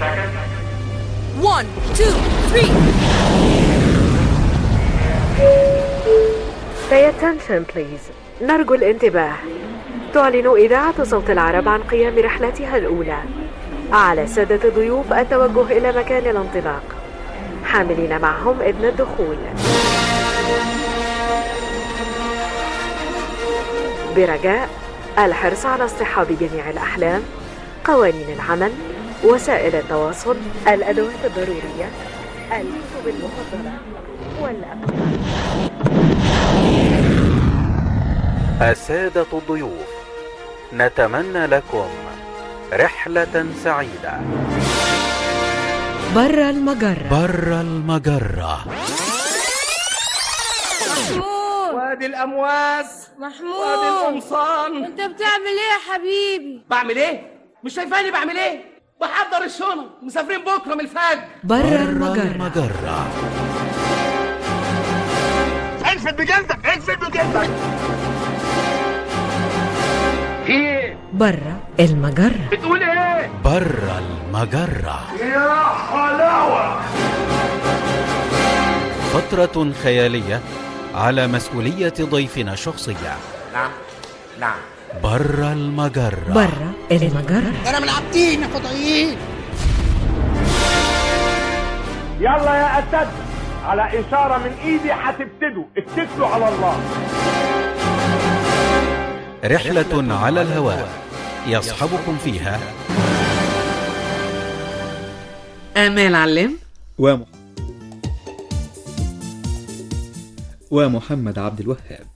One, two, three. Pay attention please. نرجو الانتباه. تعلن إذاعة صوت العرب عن قيام رحلتها الأولى. على السادة الضيوف التوجه إلى مكان الانطلاق. حاملين معهم إذن الدخول. برجاء الحرص على اصطحاب جميع الأحلام، قوانين العمل، وسائل التواصل، الأدوات الضرورية، الكتب المفضلة، والأقلام. السادة الضيوف نتمنى لكم رحلة سعيدة برا المجرة بر المجرة محمود وادي الامواس وادي محمود القمصان انت بتعمل ايه يا حبيبي بعمل ايه مش شايفاني بعمل ايه بحضر الشنط مسافرين بكره من الفجر برا بر المجرة المجرة انزل بجلدك انزل بجلدك في ايه برا المجرة بتقول ايه بر المجرة يا حلاوه فترة خيالية على مسؤولية ضيفنا الشخصية نعم نعم بر المجرة برا المجرة انا من عابدين يا فضائيين يلا يا اسد على اشاره من ايدي هتبتدوا اتكلوا على الله رحلة على الهواء يصحبكم فيها آمال علام وم... ومحمد عبد الوهاب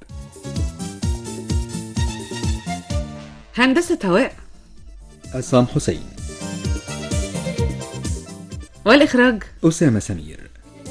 هندسة هواء عصام حسين والإخراج أسامة سمير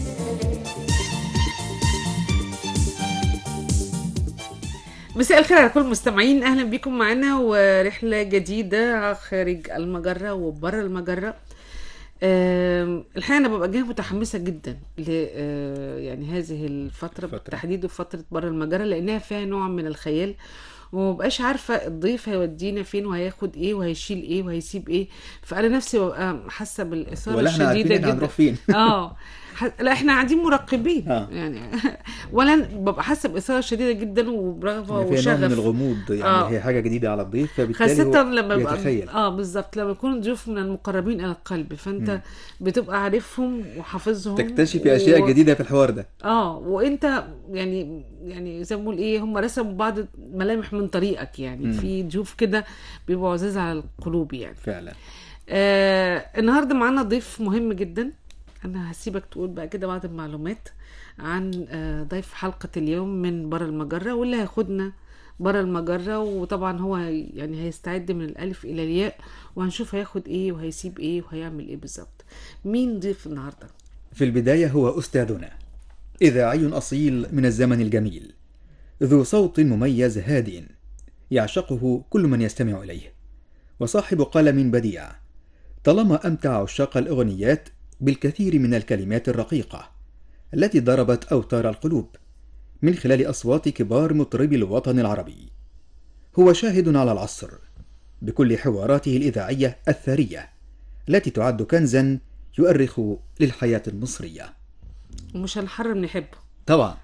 مساء الخير على كل المستمعين أهلا بكم معنا ورحلة جديدة خارج المجرة وبره المجرة آم، الحقيقة أنا ببقى جاية متحمسة جدا ل آه، يعني هذه الفترة فترة. بالتحديد وفترة بره المجرة لأنها فيها نوع من الخيال ومبقاش عارفة الضيف هيودينا فين وهياخد ايه وهيشيل ايه وهيسيب ايه فأنا نفسي ببقى حاسة بالإثارة ولا احنا الشديدة عارفين احنا جدا هنروح فين اه ح- لا احنا قاعدين مراقبين آه. يعني ولا ببقى حاسه باثاره شديده جدا وبرغبه يعني فيها نوع من وشغف الغموض يعني آه. هي حاجة جديدة على الضيف فبالتالي خاصة هو لما يبقى بيتخيل اه بالظبط لما يكون ضيوف من المقربين الى القلب فانت مم. بتبقى عارفهم وحافظهم تكتشفي أشياء و... جديدة في الحوار ده اه وانت يعني يعني زي ما بقول ايه هم رسموا بعض ملامح من طريقك يعني مم. في ضيوف كده بيبقوا عزاز على القلوب يعني فعلا آه النهارده معانا ضيف مهم جدا انا هسيبك تقول بقى كده بعض المعلومات عن آه ضيف حلقة اليوم من بره المجرة واللي هياخدنا بره المجرة وطبعا هو هي- يعني هيستعد من الألف إلى الياء وهنشوف هياخد إيه وهيسيب إيه وهيعمل إيه بالظبط مين ضيف النهاردة؟ في البداية هو أستاذنا إذاعي أصيل من الزمن الجميل ذو صوت مميز هادئ يعشقه كل من يستمع إليه وصاحب قلم بديع طالما أمتع عشاق الأغنيات بالكثير من الكلمات الرقيقة التي ضربت أوتار القلوب من خلال أصوات كبار مطربي الوطن العربي هو شاهد على العصر بكل حواراته الإذاعية الثرية التي تعد كنزا يؤرخ للحياة المصرية ومش هنحرم نحبه طبعا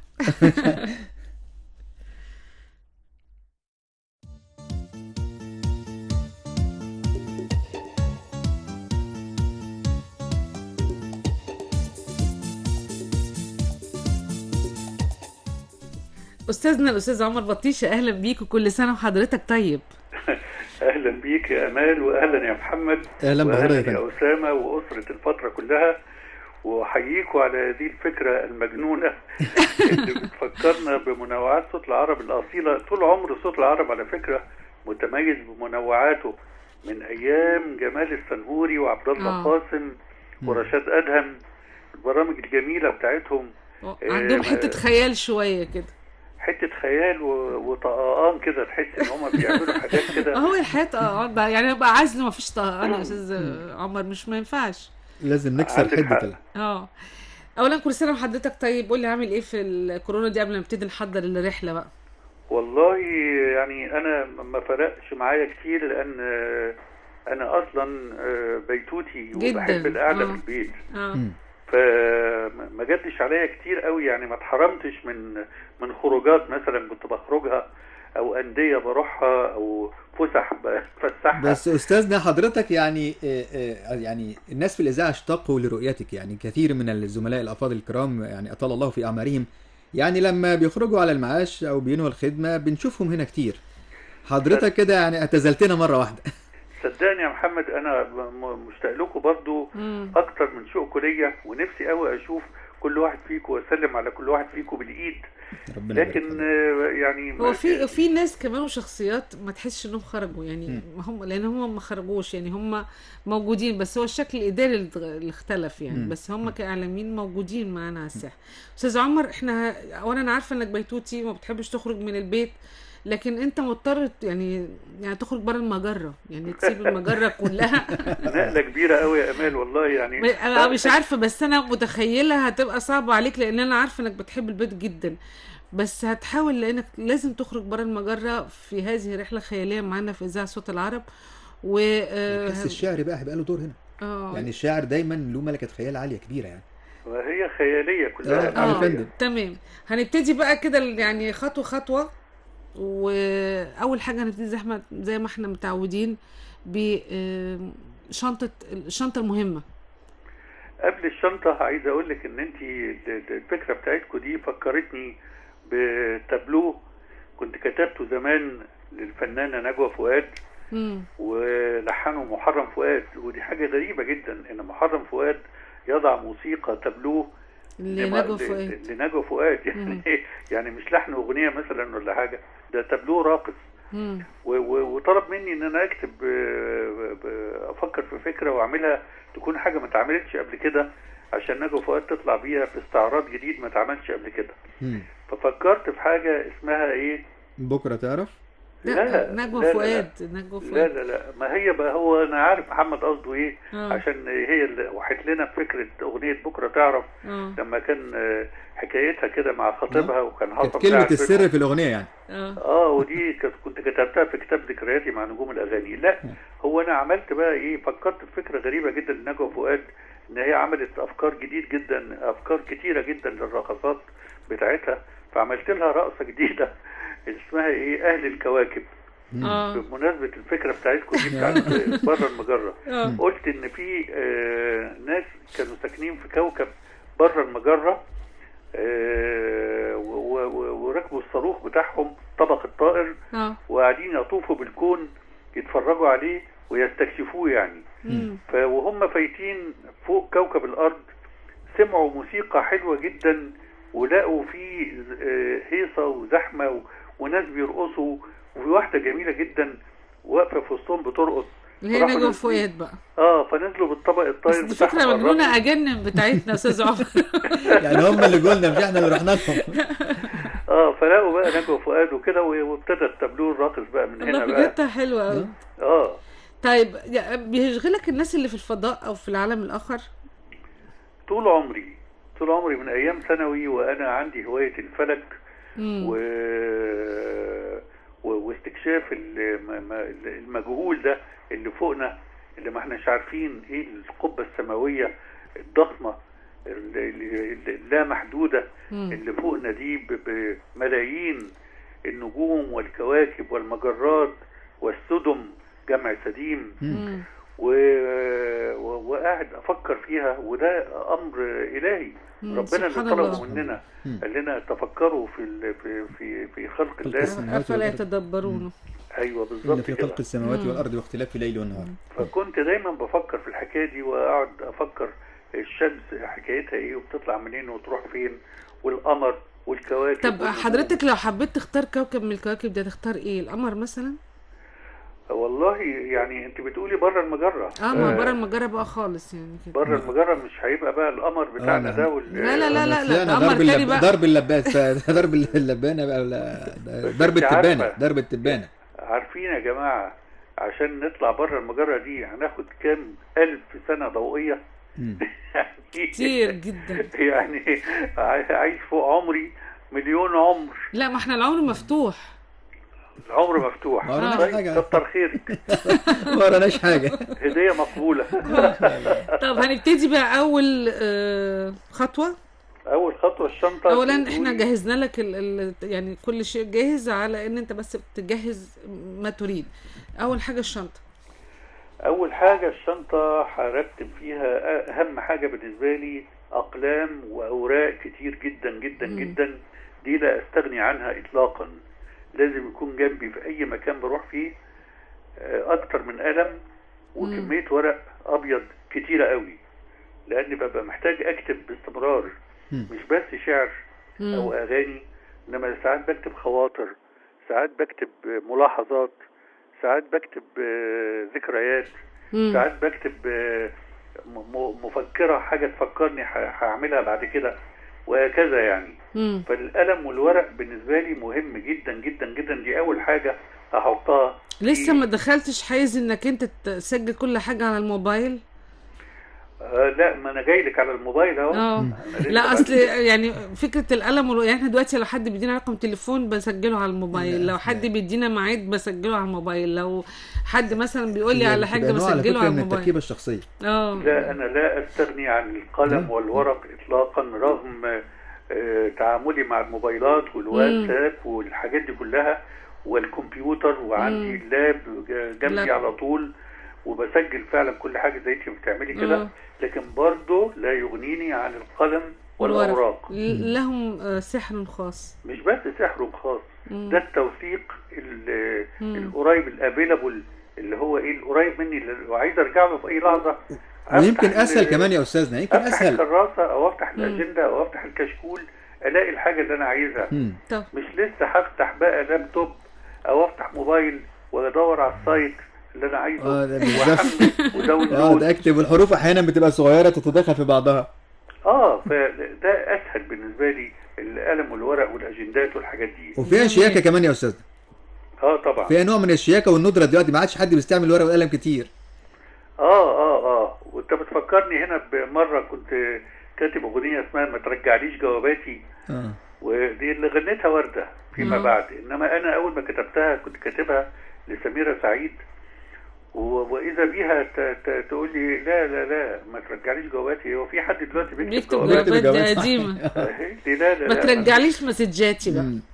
أستاذنا الأستاذ عمر بطيشة أهلا بيك وكل سنة وحضرتك طيب اهلا بيك يا امال واهلا يا محمد أهلا واهلا بحضرتك يا يا فندم. اسامه واسره الفتره كلها واحييكوا على هذه الفكره المجنونه اللي بتفكرنا بمنوعات صوت العرب الاصيله طول عمر صوت العرب على فكره متميز بمنوعاته من ايام جمال السنهوري وعبد الله آه. قاسم ورشاد ادهم البرامج الجميله بتاعتهم عندهم آه، حتة خيال شوية كده حته خيال و- وطقطقان كده تحس ان هم بيعملوا حاجات كده هو الحياة اه بقى- يعني بقى عزل ما فيش طهقان يا أستاذ عمر مش ما ينفعش لازم نكسر عندك حدة حق. ال- اه اولا كل سنه وحضرتك طيب قول لي عامل ايه في الكورونا دي قبل ما نبتدي نحضر الرحله بقى والله يعني انا ما فرقش معايا كتير لان انا اصلا آه، بيتوتي جداً. وبحب القعده آه. في البيت اه فما جدش عليا كتير قوي يعني ما اتحرمتش من من خروجات مثلا كنت بخرجها او انديه بروحها او فسح بتفسحها بس استاذنا حضرتك يعني آه، آه، يعني الناس في الاذاعه اشتاقوا لرؤيتك يعني كثير من الزملاء الافاضل الكرام يعني اطال الله في اعمارهم يعني لما بيخرجوا على المعاش او بينهوا الخدمه بنشوفهم هنا كتير حضرتك كده يعني اعتزلتنا مره واحده صدقني يا محمد انا م- مشتاق لكم برضو مم. اكتر من شوقكم ليا ونفسي قوي اشوف كل واحد فيكم واسلم على كل واحد فيكم بالايد ربنا يبارك لكن فيك. آه، يعني هو في في ناس كمان وشخصيات ما تحسش انهم خرجوا يعني هم لان هم ما خرجوش يعني هم موجودين بس هو الشكل الاداري اللي اتغ- اللي اختلف يعني مم. بس هم كاعلاميين موجودين معانا على الساحه استاذ عمر احنا اولا انا عارفه انك بيتوتي وما بتحبش تخرج من البيت لكن انت مضطر ت- يعني يعني تخرج بره المجره يعني تسيب المجره كلها نقله كبيره قوي يا امال والله يعني م- انا مش عارفه بس انا متخيله هتبقى صعبه عليك لان انا عارفه انك بتحب البيت جدا بس هتحاول لانك لازم تخرج بره المجره في هذه الرحله الخياليه معانا في اذاعه صوت العرب و آه، بس الشعر بقى هيبقى له دور هنا اه يعني الشاعر دايما له ملكه خيال عاليه كبيره يعني وهي خياليه كلها آه، يا فندم. تمام هنبتدي بقى كده يعني خطوه خطوه واول حاجه هنبتدي زي ما زي ما احنا متعودين بشنطه الشنطه المهمه قبل الشنطة عايز اقول لك ان انت الفكرة بتاعتكم دي فكرتني بتابلو كنت كتبته زمان للفنانة نجوى فؤاد مم. ولحنه محرم فؤاد ودي حاجة غريبة جدا ان محرم فؤاد يضع موسيقى تابلو لنجوى ل- فؤاد لنجوى فؤاد مم. يعني يعني مش لحن اغنية مثلا ولا حاجة ده تابلو راقص مم. و- و- وطلب مني ان انا اكتب آه، ب- افكر في فكره واعملها تكون حاجه ما اتعملتش قبل كده عشان نجوى فؤاد تطلع بيها في استعراض جديد ما اتعملش قبل كده مم. ففكرت في حاجه اسمها ايه بكره تعرف لا نجوى لا، لا، فؤاد نجوى لا فؤاد لا لا ما هي بقى هو انا عارف محمد قصده ايه آه. عشان هي اللي وحت لنا فكره اغنيه بكره تعرف اه لما كان آه، حكايتها كده مع خطيبها وكان كانت حصل كلمه زعل السر بينهم. في الاغنيه يعني اه اه ودي كنت كنت كتبتها في كتاب ذكرياتي مع نجوم الاغاني لا هو انا عملت بقى ايه فكرت في فكره غريبه جدا لنجوى فؤاد ان هي عملت افكار جديد جدا افكار كتيره جدا للرقصات بتاعتها فعملت لها رقصه جديده اسمها ايه اهل الكواكب اه بمناسبه الفكره بتاعتكم دي بتاعت بره المجره اه قلت ان في آه، ناس كانوا ساكنين في كوكب بره المجره آه، و- و- وركبوا الصاروخ بتاعهم طبق الطائر اه وقاعدين يطوفوا بالكون يتفرجوا عليه ويستكشفوه يعني مم. فوهم فايتين فوق كوكب الارض سمعوا موسيقى حلوه جدا ولقوا فيه آه، هيصه وزحمه و- وناس بيرقصوا وفي واحده جميله جدا واقفه في وسطهم بترقص اللي هي فراحوا نجوى نازلين. فؤاد بقى اه فنزلوا بالطبق بس الطاير دي بتاعهم فكره قربوا. مجنونه اجنن بتاعتنا يا استاذ عمر يعني هم اللي قلنا مش احنا اللي رحنا لهم اه فلقوا بقى نجوى فؤاد وكده و- وابتدى التابلو الراقص بقى من الله هنا بقى بجد حلوه قوي اه طيب يا- بيشغلك الناس اللي في الفضاء او في العالم الاخر طول عمري طول عمري من ايام ثانوي وانا عندي هوايه الفلك مم. و... و... واستكشاف الم- م- المجهول ده اللي فوقنا اللي ما احناش عارفين ايه القبه السماويه الضخمه اللي- اللي لا محدوده مم. اللي فوقنا دي ب- بملايين النجوم والكواكب والمجرات والسدم جمع سديم مم. و... و... وقاعد افكر فيها وده امر الهي مم. ربنا اللي سبحان طلبه الله. مننا مم. قال لنا تفكروا في ال... في في في خلق الله السماوات افلا والأرض. يتدبرون ايوه إن بالظبط في كده خلق السماوات مم. والارض واختلاف الليل والنهار فكنت دايما بفكر في الحكايه دي واقعد افكر الشمس حكايتها ايه وبتطلع منين وتروح فين والقمر والكواكب طب والنجوم. حضرتك لو حبيت تختار كوكب من الكواكب دي تختار ايه القمر مثلا والله يعني انت بتقولي بره المجره اه ما بره المجره بقى خالص يعني كده بره المجره مش هيبقى بقى القمر بتاعنا نعم. ده وال... لا لا لا لا طلعنا لا قمر ضرب تاني اللب... بقى ضرب اللباس ضرب اللبانه بقى ولا بس ضرب أنت التبانه عارفة. ضرب التبانه عارفين يا جماعه عشان نطلع بره المجره دي هناخد كام الف سنه ضوئيه مم. كتير جدا يعني عايش فوق عمري مليون عمر لا ما احنا العمر مفتوح العمر مفتوح ما وراناش طيب حاجة. كتر خيرك ما وراناش حاجه هديه مقبوله طب هنبتدي بقى اول آه، خطوه اول خطوه الشنطه اولا تقولي- احنا جهزنا لك ال ال يعني كل شيء جاهز على ان انت بس بتجهز ما تريد اول حاجه الشنطه اول حاجه الشنطه هرتب فيها اهم حاجه بالنسبه لي اقلام واوراق كتير جدا جدا مم. جدا دي لا استغني عنها اطلاقا لازم يكون جنبي في اي مكان بروح فيه آه، اكتر من قلم وكميه ورق ابيض كتيره قوي لان ببقى محتاج اكتب باستمرار مم. مش بس شعر مم. او اغاني انما ساعات بكتب خواطر ساعات بكتب ملاحظات ساعات بكتب آه، ذكريات مم. ساعات بكتب آه، م- م- مفكرة حاجة تفكرني ه- هعملها بعد كده وهكذا يعني مم. فالقلم والورق بالنسبة لي مهم جدا جدا جدا دي أول حاجة هحطها لسه ما دخلتش حيز انك انت تسجل كل حاجه على الموبايل آه لا ما أنا جاي لك على الموبايل أهو اه أنا لسه لا بعد اصل كده. يعني فكره القلم والو... يعني احنا دلوقتي لو حد بيدينا رقم تليفون بسجله على الموبايل لو حد بيدينا ميعاد بسجله على الموبايل لو حد مثلا بيقول لي على حاجه بتبقى نوع على بسجله فكره على من الموبايل التركيبه الشخصيه اه لا أنا لا أستغني عن القلم والورق إطلاقا رغم آه، تعاملي مع الموبايلات والواتساب والحاجات دي كلها والكمبيوتر وعندي اللاب ج- جنبي لاب. على طول وبسجل فعلا كل حاجة زي انت بتعملي كده آه. لكن برضه لا يغنيني عن القلم والورق والأوراق ل- لهم آه، سحر خاص مش بس سحر خاص مم. ده التوثيق ال- مم. القريب الافيلابل اللي هو ايه القريب مني اللي وعايز ارجع له في اي لحظه ويمكن أفتح اسهل ال- كمان يا استاذنا يمكن افتح اسهل الكراسه او افتح الاجنده او افتح الكشكول الاقي الحاجه اللي انا عايزها مم. طب مش لسه هفتح بقى لابتوب او افتح موبايل وادور على السايت اللي انا عايزه اه ده بالظبط واحمل اه وداونلود ده اكتب والحروف احيانا بتبقى صغيره تتداخل في بعضها اه فده اسهل بالنسبه لي القلم والورق والاجندات والحاجات دي وفيها شياكه كمان يا استاذنا اه طبعا فيها نوع من الشياكه والندره دلوقتي ما عادش حد بيستعمل الورق والقلم كتير اه اه اه وانت بتفكرني هنا بمره كنت كاتب اغنيه اسمها ما ترجعليش جواباتي اه ودي اللي غنتها ورده فيما مم. بعد انما انا اول ما كتبتها كنت كاتبها لسميره سعيد و- واذا بيها ت- ت- تقول لي لا لا لا ما ترجعليش جواباتي هو في حد دلوقتي بيكتب بيكتب جوابات جوابات دي جوابات. قديمه قالت لي لا لا ما لا ترجعليش مسجاتي بقى مم.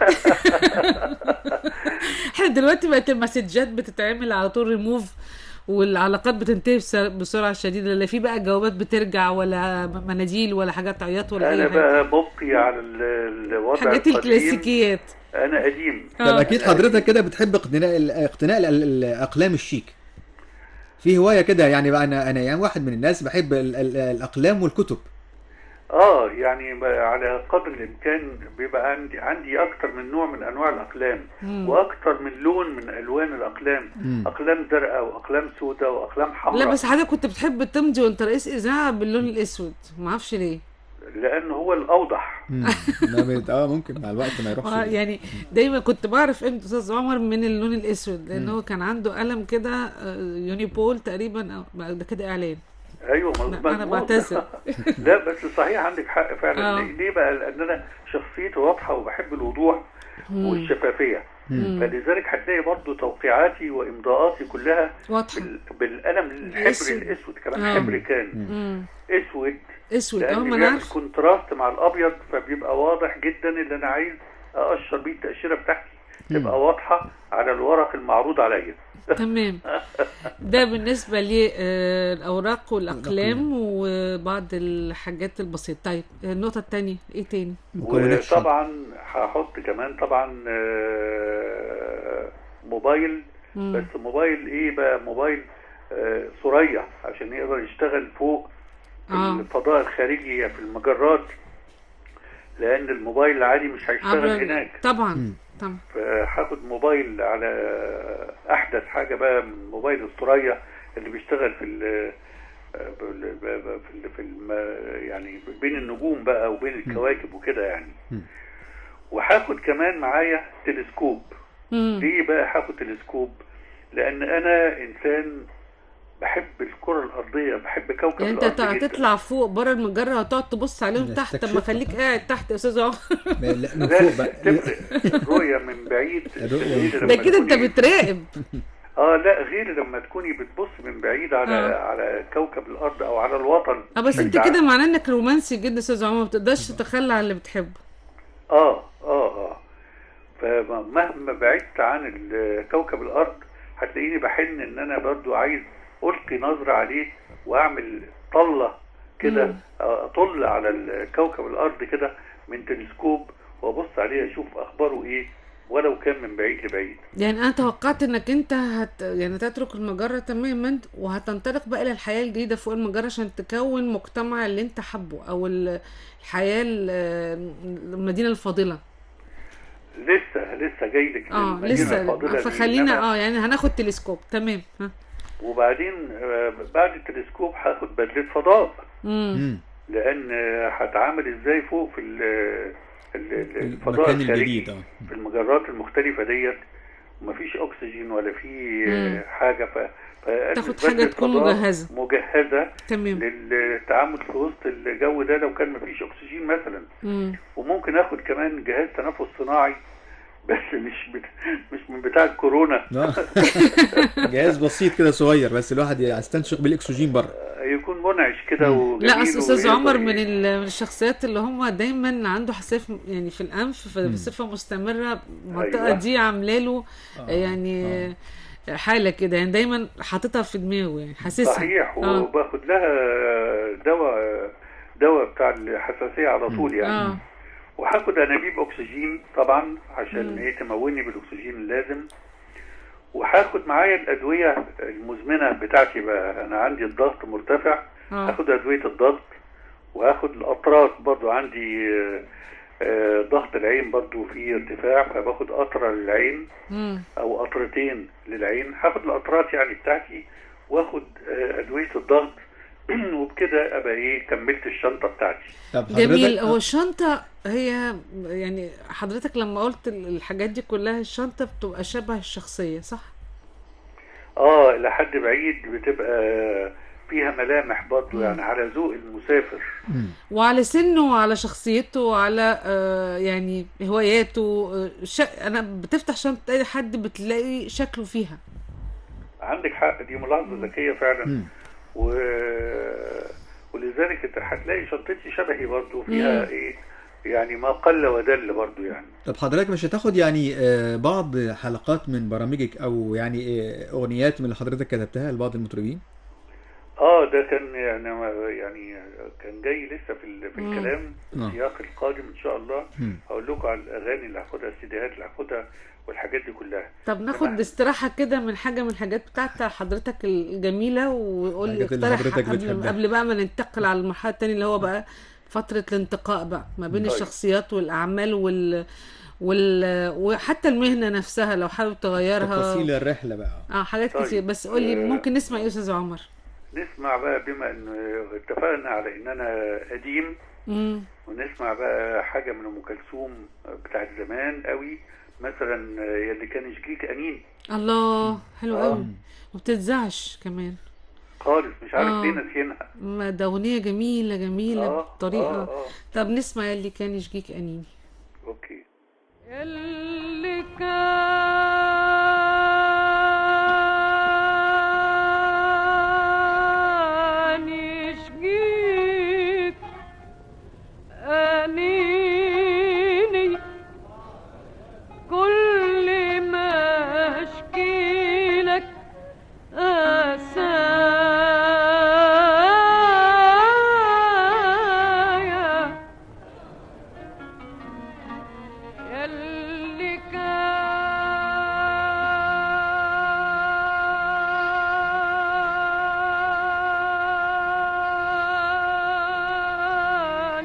احنا دلوقتي بقت المسجات بتتعمل على طول ريموف والعلاقات بتنتهي بس- بسرعه شديده لا في بقى جوابات بترجع ولا مناديل ولا حاجات عياط ولا انا اي حاجه بقى مبقي على ال- الوضع حاجات القديم الكلاسيكيات انا قديم طب آه. اكيد حضرتك كده بتحب اقتناء ال- اقتناء ال- ال- الاقلام الشيك في هوايه كده يعني بقى انا انا يعني واحد من الناس بحب ال- ال- الاقلام والكتب اه يعني ب- على قدر الامكان بيبقى عندي عندي اكتر من نوع من انواع الاقلام مم. واكتر من لون من الوان الاقلام مم. اقلام زرقاء واقلام سوداء واقلام حمراء لا بس حضرتك كنت بتحب تمضي وانت رئيس اذاعه باللون الاسود ما اعرفش ليه لان هو الاوضح مم. ما بيت- اه ممكن مع الوقت ما يروحش آه، يعني دايما كنت بعرف قيمه استاذ عمر من اللون الاسود لان هو كان عنده قلم كده آه، يونيبول تقريبا أو ده كده اعلان ايوه مظبوط لا، أنا بعتذر. لا بس صحيح عندك حق فعلا آه. ليه بقى لان انا شخصيتي واضحه وبحب الوضوح والشفافيه فلذلك هتلاقي برضو توقيعاتي وامضاءاتي كلها واضحه بال- بالقلم الحبر الأسود. الاسود كمان آه. حبر كان مم. اسود اسود اه لان ما انا بيعمل عارف كونتراست مع الابيض فبيبقى واضح جدا اللي انا عايز اقشر بيه التاشيره بتاعتي تبقى واضحه على الورق المعروض عليا تمام ده بالنسبه للاوراق والاقلام وبعض الحاجات البسيطه طيب النقطه الثانيه ايه تاني مكونات الشنطة. وطبعا هحط كمان طبعا آه، موبايل مم. بس موبايل ايه بقى موبايل آه، ثريا عشان يقدر يشتغل فوق في آه. الفضاء الخارجي في المجرات لان الموبايل العادي مش هيشتغل عبر هناك طبعا طبعا فهاخد موبايل على احدث حاجه بقى من موبايل الثريا اللي بيشتغل في ال في ال في ال في الم يعني بين النجوم بقى وبين الكواكب وكده يعني وهاخد كمان معايا تلسكوب مم. ليه بقى هاخد تلسكوب لان انا انسان بحب الكره الارضيه بحب كوكب يعني انت الارض جدا. هتطلع فوق بره المجره وتقعد تبص عليهم لا، تحت طب ما استكشفها. خليك قاعد تحت يا استاذ عمر لا من لا فوق بقى تفرق الرؤيه من بعيد الرؤية غير ده لما كده انت تكوني- بتراقب اه لا غير لما تكوني بتبص من بعيد على آه. على كوكب الارض او على الوطن اه بس انت بعيد كده عن- معناه انك رومانسي جدا يا استاذ عمر ما بتقدرش تتخلى عن اللي بتحبه اه اه اه فمهما بعدت عن ال- كوكب الارض هتلاقيني بحن ان انا برضو عايز القي نظره عليه واعمل طله كده مم. اطل على ال- كوكب الارض كده من تلسكوب وابص عليه اشوف اخباره ايه ولو كان من بعيد لبعيد يعني انا توقعت انك انت هت يعني تترك المجره تماما وهتنطلق بقى الى الحياه الجديده فوق المجره عشان تكون مجتمع اللي انت حبه او ال- الحياه ال- المدينه الفاضله لسه لسه جاي لك اه للمدينة لسه الفاضلة دي. فخلينا إنما- اه يعني هناخد تلسكوب تمام ها وبعدين آه، بعد التلسكوب هاخد بدله فضاء امم مم. لان آه، هتعامل ازاي فوق في ال- ال- ال- الفضاء المكان الخارجي الجديد اه في المجرات المختلفة ديت ومفيش اكسجين ولا في مم. آه، حاجة ف ف- تاخد بدلة حاجة تكون فضاء مجهزة. مجهزة تمام للتعامل في وسط الجو ده لو كان مفيش اكسجين مثلا امم وممكن اخد كمان جهاز تنفس صناعي بس مش بت... مش من بتاع الكورونا آه. جهاز بسيط كده صغير بس الواحد يستنشق بالاكسجين بره يكون منعش كده وجميل لا اصل استاذ ويقدر عمر ي- من ال- من الشخصيات اللي هم دايما عنده حساسيه يعني في الانف بصفه مستمره المنطقه أيوة. دي عامله له آه. يعني حاله كده يعني دايما حاططها في دماغه يعني حاسسها صحيح اه وباخد لها دواء دواء بتاع الحساسية على طول يعني اه وهاخد انابيب اكسجين طبعا عشان مم. ايه تموني بالاكسجين اللازم وهاخد معايا الادويه المزمنه بتاعتي بقى انا عندي الضغط مرتفع اه هاخد ادويه الضغط وهاخد القطرات برضو عندي آه، آه، ضغط العين برضو في ارتفاع فباخد قطره للعين مم. او قطرتين للعين هاخد القطرات يعني بتاعتي واخد آه، ادويه الضغط وبكده ابقى ايه كملت الشنطه بتاعتي طب جميل حضرتك- هو الشنطه هي يعني حضرتك لما قلت ال- الحاجات دي كلها الشنطه بتبقى شبه الشخصيه صح اه لحد بعيد بتبقى فيها ملامح برضه يعني على ذوق المسافر مم. وعلى سنه وعلى شخصيته وعلى آه يعني هواياته آه ش... انا بتفتح شنطه اي حد بتلاقي شكله فيها عندك حق دي ملاحظه ذكيه فعلا مم. و... ولذلك انت هتلاقي شنطتي شبهي برضه فيها مم. ايه يعني ما قل ودل برضه يعني طب حضرتك مش هتاخد يعني آه، بعض حلقات من برامجك او يعني آه، اغنيات من اللي حضرتك كتبتها لبعض المطربين اه ده كان يعني يعني كان جاي لسه في ال... في مم. الكلام في آه. السياق القادم ان شاء الله مم. هقول لكم على الاغاني اللي هاخدها السيديهات اللي هاخدها والحاجات دي كلها طب ناخد تمام. استراحه كده من حاجه من الحاجات بتاعت حضرتك الجميله وقول لي الحاجات اللي اقترح حضرتك قبل, بتحبها. قبل بقى ما ننتقل على المرحله الثانيه اللي هو بقى فتره الانتقاء بقى ما بين طيب. الشخصيات والاعمال وال وال وحتى المهنه نفسها لو حابب تغيرها تفاصيل الرحله بقى اه حاجات طيب. كتير بس قول لي آه. ممكن نسمع ايه يا استاذ عمر نسمع بقى بما ان اتفقنا على ان انا قديم امم ونسمع بقى حاجة من أم كلثوم بتاعت زمان قوي مثلا يا اللي كان يشجيك أنين الله حلو آه. قوي وبتتزعش كمان خالص مش عارف آه. ليه ناسيينها ما ده اغنيه جميله جميله آه، بطريقه آه، آه. طب نسمع اللي كان يشجيك انيني أوكي اللي كان يشقيك أنيني كل ما أشكيلك أسايا يلي كان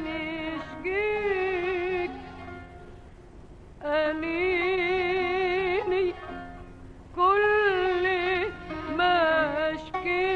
يشقيك أنيني كل ما أشكي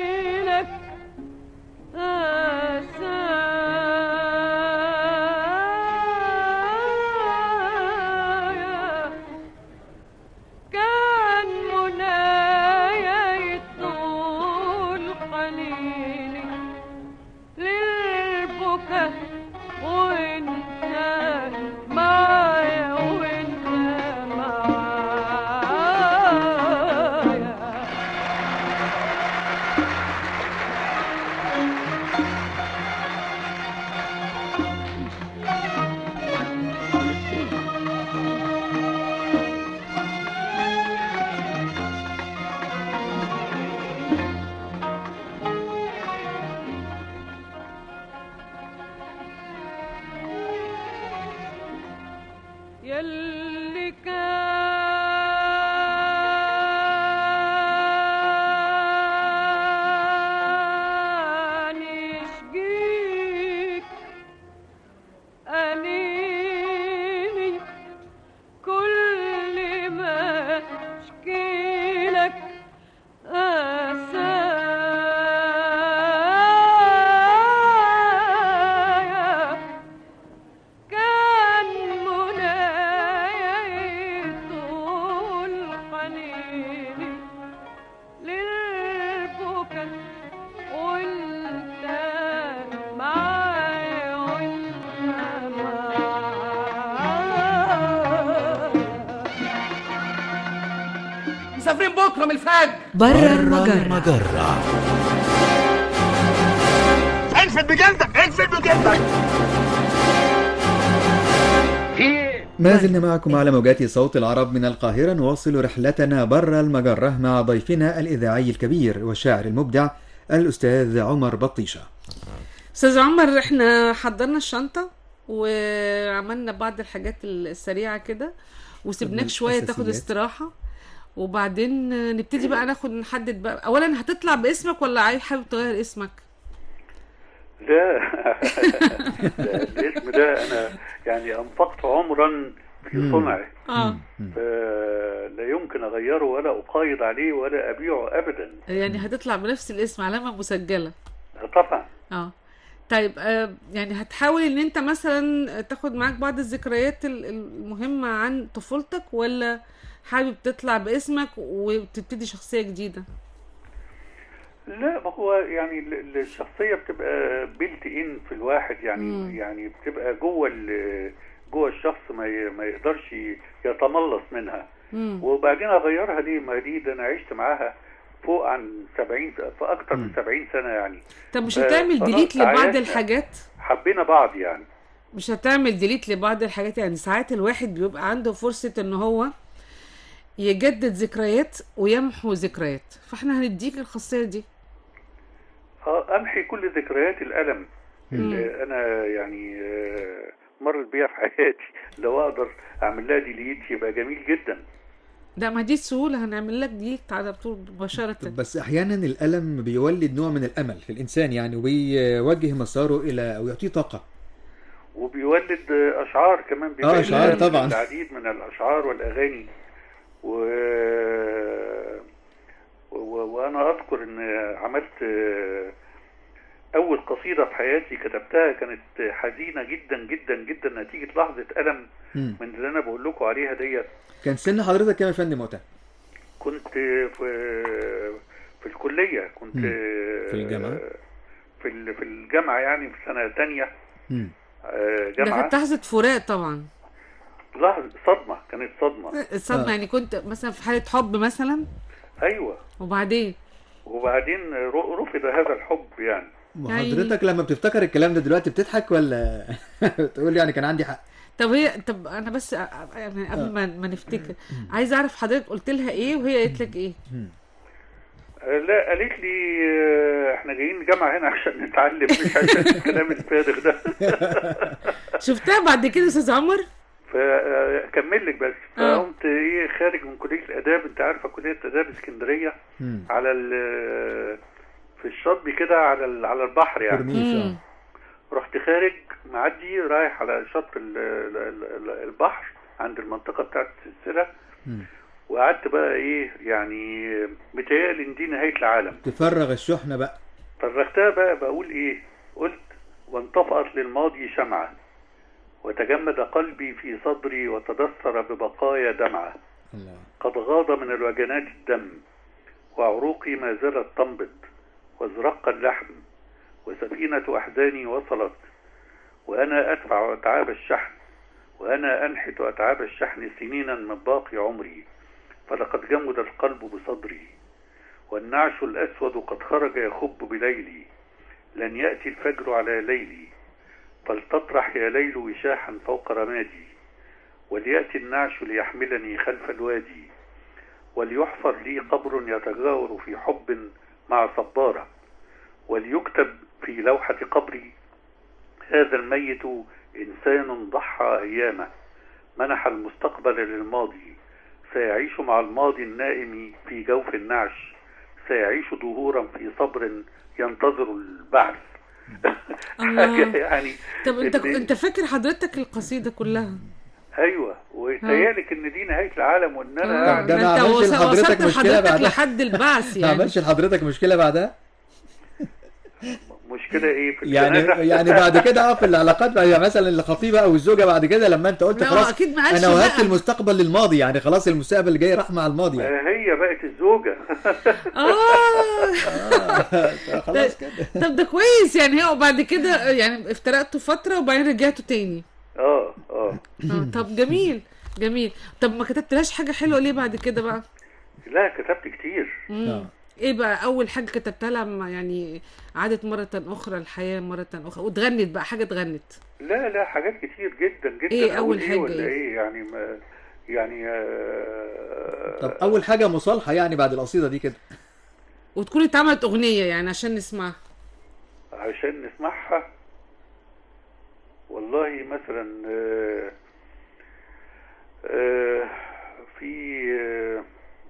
بكره من الفجر برا المجرة انفد بجلدك انفد بجلدك ما زلنا معكم على موجات صوت العرب من القاهرة نواصل رحلتنا برا المجرة مع ضيفنا الإذاعي الكبير والشاعر المبدع الأستاذ عمر بطيشة استاذ عمر احنا حضرنا الشنطه وعملنا بعض الحاجات السريعه كده وسيبناك شويه تاخد الأساسيات. استراحه وبعدين نبتدي بقى ناخد نحدد بقى اولا هتطلع باسمك ولا عايز حابب تغير اسمك لا ده الاسم ده انا يعني انفقت عمرا في مم. صنعه اه فلا يمكن اغيره ولا اقايض عليه ولا ابيعه ابدا يعني هتطلع بنفس الاسم علامه مسجله طبعا اه طيب آه يعني هتحاول ان انت مثلا تاخد معاك بعض الذكريات ال- المهمه عن طفولتك ولا حابب تطلع باسمك وتبتدي شخصيه جديده لا ما هو يعني ال- ال- الشخصيه بتبقى بيلت ان في الواحد يعني مم. يعني بتبقى جوه ال- جوه الشخص ما ي- ما يقدرش يتملص منها مم. وبعدين اغيرها ليه ما دي ده انا عشت معاها فوق عن 70 في اكتر من 70 سنه يعني طب مش آه، هتعمل خلاص ديليت لبعض عايشنا. الحاجات حبينا بعض يعني مش هتعمل ديليت لبعض الحاجات يعني ساعات الواحد بيبقى عنده فرصة ان هو يجدد ذكريات ويمحو ذكريات فاحنا هنديك الخاصية دي اه امحي كل ذكريات الالم اللي انا يعني آه، مرت بيها في حياتي لو اقدر اعمل لها ديليت يبقى جميل جدا ده ما دي السهولة هنعمل لك ديليت على طول مباشرة بس أحيانا الألم بيولد نوع من الأمل في الإنسان يعني وبيوجه مساره إلى أو يعطيه طاقة وبيولد آه، اشعار كمان آه، بيبقى أشعار لها طبعاً. العديد من الاشعار والاغاني و... و... وانا اذكر ان عملت آه، اول قصيده في حياتي كتبتها كانت حزينه جدا جدا جدا نتيجه لحظه الم مم. من اللي انا بقول لكم عليها ديت كان سن حضرتك كام يا فندم وقتها؟ كنت في في الكليه كنت مم. في الجامعة؟ في ال- في الجامعه يعني في سنه تانية مم. آه، ده جامعه كانت لحظة فراق طبعا لحظه صدمه كانت صدمه الصدمة آه. يعني كنت مثلا في حالة حب مثلا ايوه وبعدين وبعدين ر- رفض هذا الحب يعني وحضرتك لما بتفتكر الكلام ده دلوقتي بتضحك ولا تقول يعني كان عندي حق طب هي طب انا بس أ- أ- يعني قبل ما ما نفتكر عايز اعرف حضرتك قلت لها ايه وهي قالت لك ايه آه، لا قالت لي آه، احنا جايين الجامعه هنا عشان نتعلم مش عشان الكلام الفارغ ده شفتها بعد كده يا استاذ عمر فكمل لك بس آه. فقمت ايه خارج من كليه الاداب انت عارفه كليه اداب اسكندريه مم. على ال- في الشاطبي كده على ال- على البحر يعني كورنيش مم. آه. رحت خارج معدي رايح على شط ال- ال- ال- البحر عند المنطقه بتاعت السلسله مم. وقعدت بقى ايه يعني متهيألي ان دي نهايه العالم تفرغ الشحنة بقى فرغتها بقى بقول ايه قلت وانطفأت للماضي شمعة وتجمد قلبي في صدري وتدثر ببقايا دمعة الله قد غاض من الوجنات الدم وعروقي ما زالت تنبض وازرق اللحم وسفينة أحزاني وصلت وأنا أدفع أتعاب الشحن وأنا أنحت أتعاب الشحن سنينا من باقي عمري فلقد جمد القلب بصدري والنعش الأسود قد خرج يخب بليلي لن يأتي الفجر على ليلي فلتطرح يا ليل وشاحا فوق رمادي وليأتي النعش ليحملني خلف الوادي وليحفر لي قبر يتجاور في حب مع صبارة وليكتب في لوحة قبري هذا الميت إنسان ضحى أيامه منح المستقبل للماضي سيعيش مع الماضي النائم في جوف النعش سيعيش ظهورا في صبر ينتظر البعث الله. حاجة يعني طب انت إن- انت فاكر حضرتك القصيدة كلها ايوه وتهيألك ان دي نهايه العالم وان آه، انا ده ما انت عملش وص- لحضرتك وصلت مشكلة حضرتك بعدها. لحد البعث ما يعني عملش لحضرتك مشكلة بعدها مشكله ايه في يعني الجنازة؟ يعني بعد كده اه في العلاقات بقى يعني مثلا الخطيبه او الزوجه بعد كده لما انت قلت لا، خلاص أكيد ما قالش انا وهبت بقى. المستقبل للماضي يعني خلاص المستقبل اللي جاي راح مع الماضي يعني. آه، هي بقت الزوجه اه خلاص كده طب ده كويس يعني هو بعد كده يعني افترقتوا فترة وبعدين رجعتوا تاني اه اه آه طب جميل جميل طب ما كتبتلاش حاجة حلوة ليه بعد كده بقى لا كتبت كتير مم. ايه بقى اول حاجه كتبتها لها ما يعني عادت مره اخرى الحياه مره اخرى واتغنت بقى حاجه اتغنت لا لا حاجات كتير جدا جدا إيه أول أقول حاجة ولا إيه؟ ايه يعني ما يعني آه، طب اول حاجه مصالحه يعني بعد القصيده دي كده وتكون اتعملت اغنيه يعني عشان نسمعها عشان نسمعها والله مثلا آه، آه، في آه،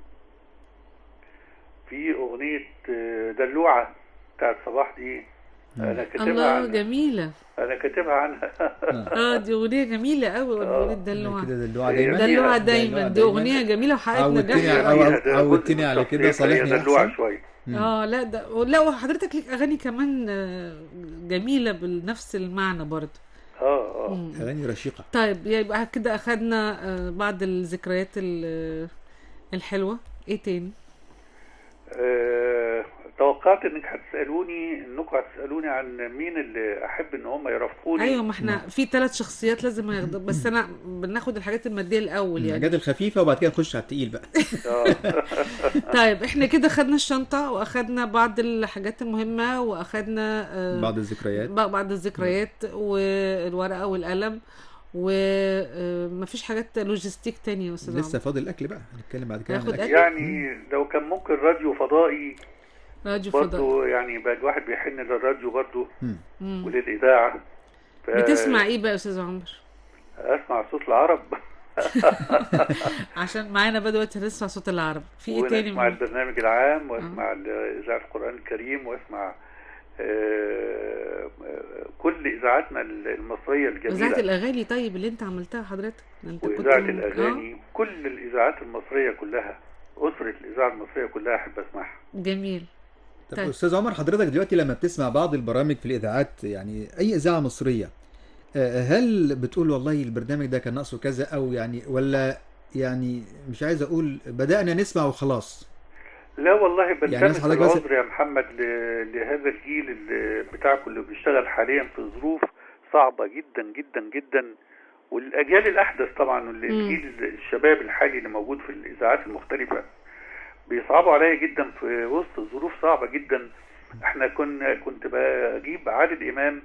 في أغنية آه، دلوعة بتاعت صباح دي أنا كاتبها الله عنها جميله أنا كاتبها عنها اه دي اغنيه جميله قوي اغنيه دلوعه كده دلوعه دايما دلوعه دايما دي اغنيه جميله وحققت عودتني نجاح أو- فيها ده عودتني جزء على من كده التصنيف، هي صالحني دلوعة أحسن. شوية اه لا ده لا وحضرتك ليك اغاني كمان آه، جميله بنفس المعنى برضه اه اه مم. اغاني رشيقه طيب يبقى كده اخدنا آه، بعض الذكريات ال- الحلوه ايه تاني آه، توقعت انك هتسالوني انكم هتسالوني عن مين اللي احب ان هم يرافقوني ايوه ما احنا في ثلاث شخصيات لازم هياخدوا بس انا بناخد الحاجات الماديه الاول يعني الحاجات الخفيفه وبعد كده نخش على التقيل بقى آه. طيب احنا كده خدنا الشنطه واخدنا بعض الحاجات المهمه واخدنا آه، بعض الذكريات ب- بعض الذكريات والورقه والقلم ومفيش حاجات لوجيستيك تانية يا استاذ لسه عمرو فاضل الاكل بقى هنتكلم بعد كده عن هاخد الاكل يعني لو كان ممكن راديو فضائي راديو فضاء برضه يعني بقى الواحد بيحن للراديو برضه مم. وللاذاعه ف- بتسمع ايه بقى يا استاذ عمرو اسمع صوت العرب عشان معانا بقى دلوقتي هنسمع صوت العرب في ايه تاني واسمع من- البرنامج العام واسمع اذاعه القران الكريم واسمع آه، آه، كل اذاعاتنا المصريه اذاعه الجميله الاغاني طيب اللي انت عملتها حضرتك ده انت كنت واذاعه من- الاغاني كل الاذاعات المصريه كلها اسره الاذاعه المصريه كلها احب اسمعها آه. جميل طب طيب. استاذ عمر حضرتك دلوقتي لما بتسمع بعض البرامج في الاذاعات يعني اي اذاعه مصريه آه، هل بتقول والله البرنامج ده كان ناقصه كذا او يعني ولا يعني مش عايز اقول بدانا نسمع وخلاص لا والله يعني بلتمس حضرتك بس- العذر يا محمد ل- لهذا الجيل اللي بتاعكم اللي بيشتغل حاليا في ظروف صعبة جدا جدا جدا والأجيال الأحدث طبعا واللي- مم. الجيل الشباب الحالي اللي موجود في الإذاعات المختلفة بيصعبوا عليا جدا في وسط ظروف صعبة جدا احنا كنا كنت بجيب عادل إمام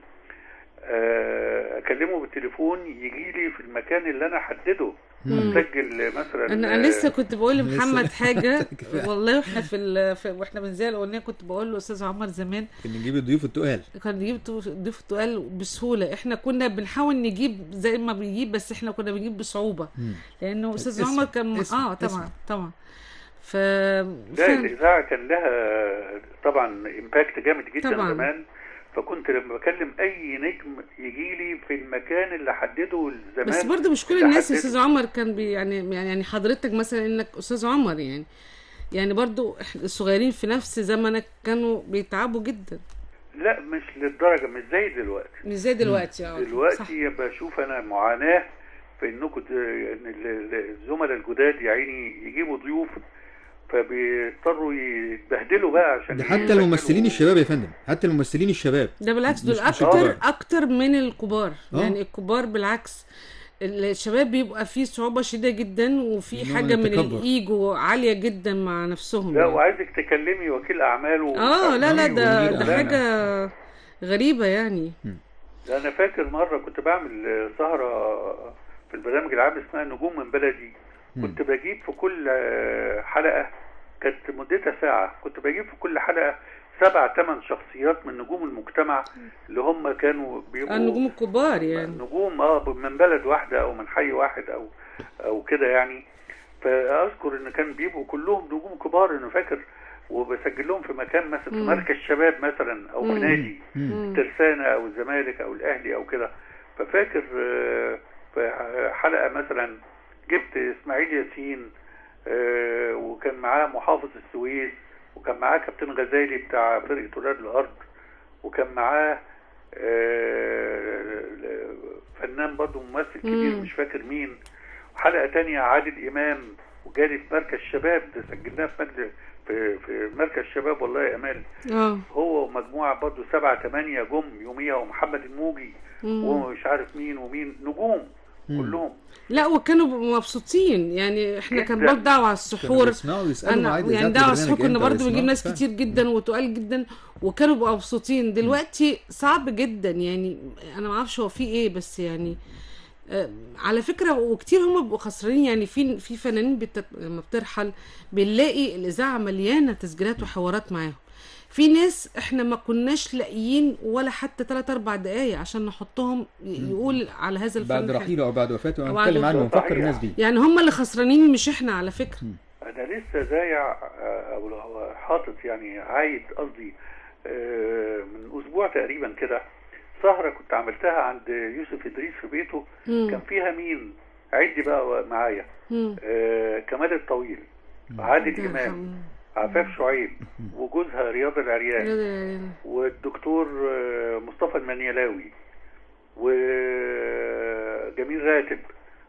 آه، أكلمه بالتليفون يجي لي في المكان اللي أنا أحدده مم. أسجل مثلا انا انا لسه كنت بقول لسه. لمحمد حاجه كفاية. والله واحنا في, ال... في واحنا بنذيع الاغنيه كنت بقول له استاذ عمر زمان كنا نجيب الضيوف التقال كان نجيب تو- ضيف تقال بسهوله احنا كنا بنحاول نجيب زي ما بيجيب بس احنا كنا بنجيب بصعوبه مم. لانه استاذ اسم- عمر كان اسم- اه طبعا اسم. طبعا ف لا ف- الإذاعة كان لها طبعا إمباكت جامد جدا طبعاً. زمان فكنت لما بكلم أي نجم يجي لي في المكان اللي حدده الزمان بس برضه مش كل اللي الناس يا حدده. استاذ عمر كان بي يعني يعني يعني حضرتك مثلا انك استاذ عمر يعني يعني برضه إحنا الصغيرين في نفس زمنك كانوا بيتعبوا جدا لا مش للدرجة مش زي دلوقتي مش زي دلوقتي اه صح. دلوقتي بشوف أنا معاناة في إنكم ت- إن ال- ال- الزملاء الجداد يا عيني يجيبوا ضيوف فبيضطروا يتبهدلوا بقى عشان ده حتى يسجلوا. الممثلين الشباب يا فندم حتى الممثلين الشباب ده بالعكس مش- دول مش اكتر الكبار. اكتر من الكبار آه. يعني الكبار بالعكس الشباب بيبقى فيه صعوبة شديدة جدا وفي نوع حاجة من من التكبر. الايجو عالية جدا مع نفسهم لا يعني. وعايزك تكلمي وكيل أعمال ومش اه عارف لا لا إيه ده ومدير ده إعلان. حاجة غريبة يعني ده انا فاكر مره كنت بعمل سهره في البرنامج العام اسمها نجوم من بلدي كنت بجيب في كل حلقه كانت مدتها ساعه كنت بجيب في كل حلقه سبع ثمان شخصيات من نجوم المجتمع اللي هم كانوا بيبقوا النجوم الكبار يعني نجوم اه من بلد واحده او من حي واحد او او كده يعني فاذكر ان كان بيبقوا كلهم نجوم كبار انا فاكر وبسجل لهم في مكان مثلا في مم. مركز شباب مثلا او في مم. نادي مم. الترسانة او الزمالك او الاهلي او كده ففاكر آه، في حلقة مثلا جبت اسماعيل ياسين آه، وكان معاه محافظ السويس وكان معاه كابتن غزالي بتاع فرقة ولاد الارض وكان معاه آه، فنان برضه ممثل كبير مم. مش فاكر مين وحلقة تانية عادل امام وجالي في مركز شباب ده سجلناه في مجلس في في مركز شباب والله يا امال اه هو ومجموعة برضه سبعة تمانية جم يوميها ومحمد الموجي مم. ومش عارف مين ومين نجوم كلهم لا وكانوا مبسوطين يعني احنا كان جداً. برضه دعوه على كانوا السحور بيسمعوا ويسالوا انا معايا يعني دعوه على السحور كنا برضه بنجيب ناس كتير جدا وتقال جدا وكانوا بقوا مبسوطين دلوقتي صعب جدا يعني انا ما اعرفش هو في ايه بس يعني آه، على فكره وكتير هم بيبقوا خسرانين يعني في في فنانين بت... لما بترحل بنلاقي الاذاعه مليانه تسجيلات وحوارات معاهم في ناس احنا ما كناش لاقيين ولا حتى 3 4 دقايق عشان نحطهم ي- يقول على هذا الفن بعد حاجة. رحيله او بعد وفاته بعد هنتكلم عنه وفاته. ونفكر الناس بيه يعني هم اللي خسرانين مش احنا على فكره انا لسه زايع آه، او هو حاطط يعني عايد قصدي آه، من اسبوع تقريبا كده سهره كنت عملتها عند يوسف ادريس في بيته مم. كان فيها مين عدي بقى معايا مم. آه، كمال الطويل عادل امام عفاف شعيب وجوزها رياض العريان والدكتور آه، مصطفى المنيلاوي وجميل راتب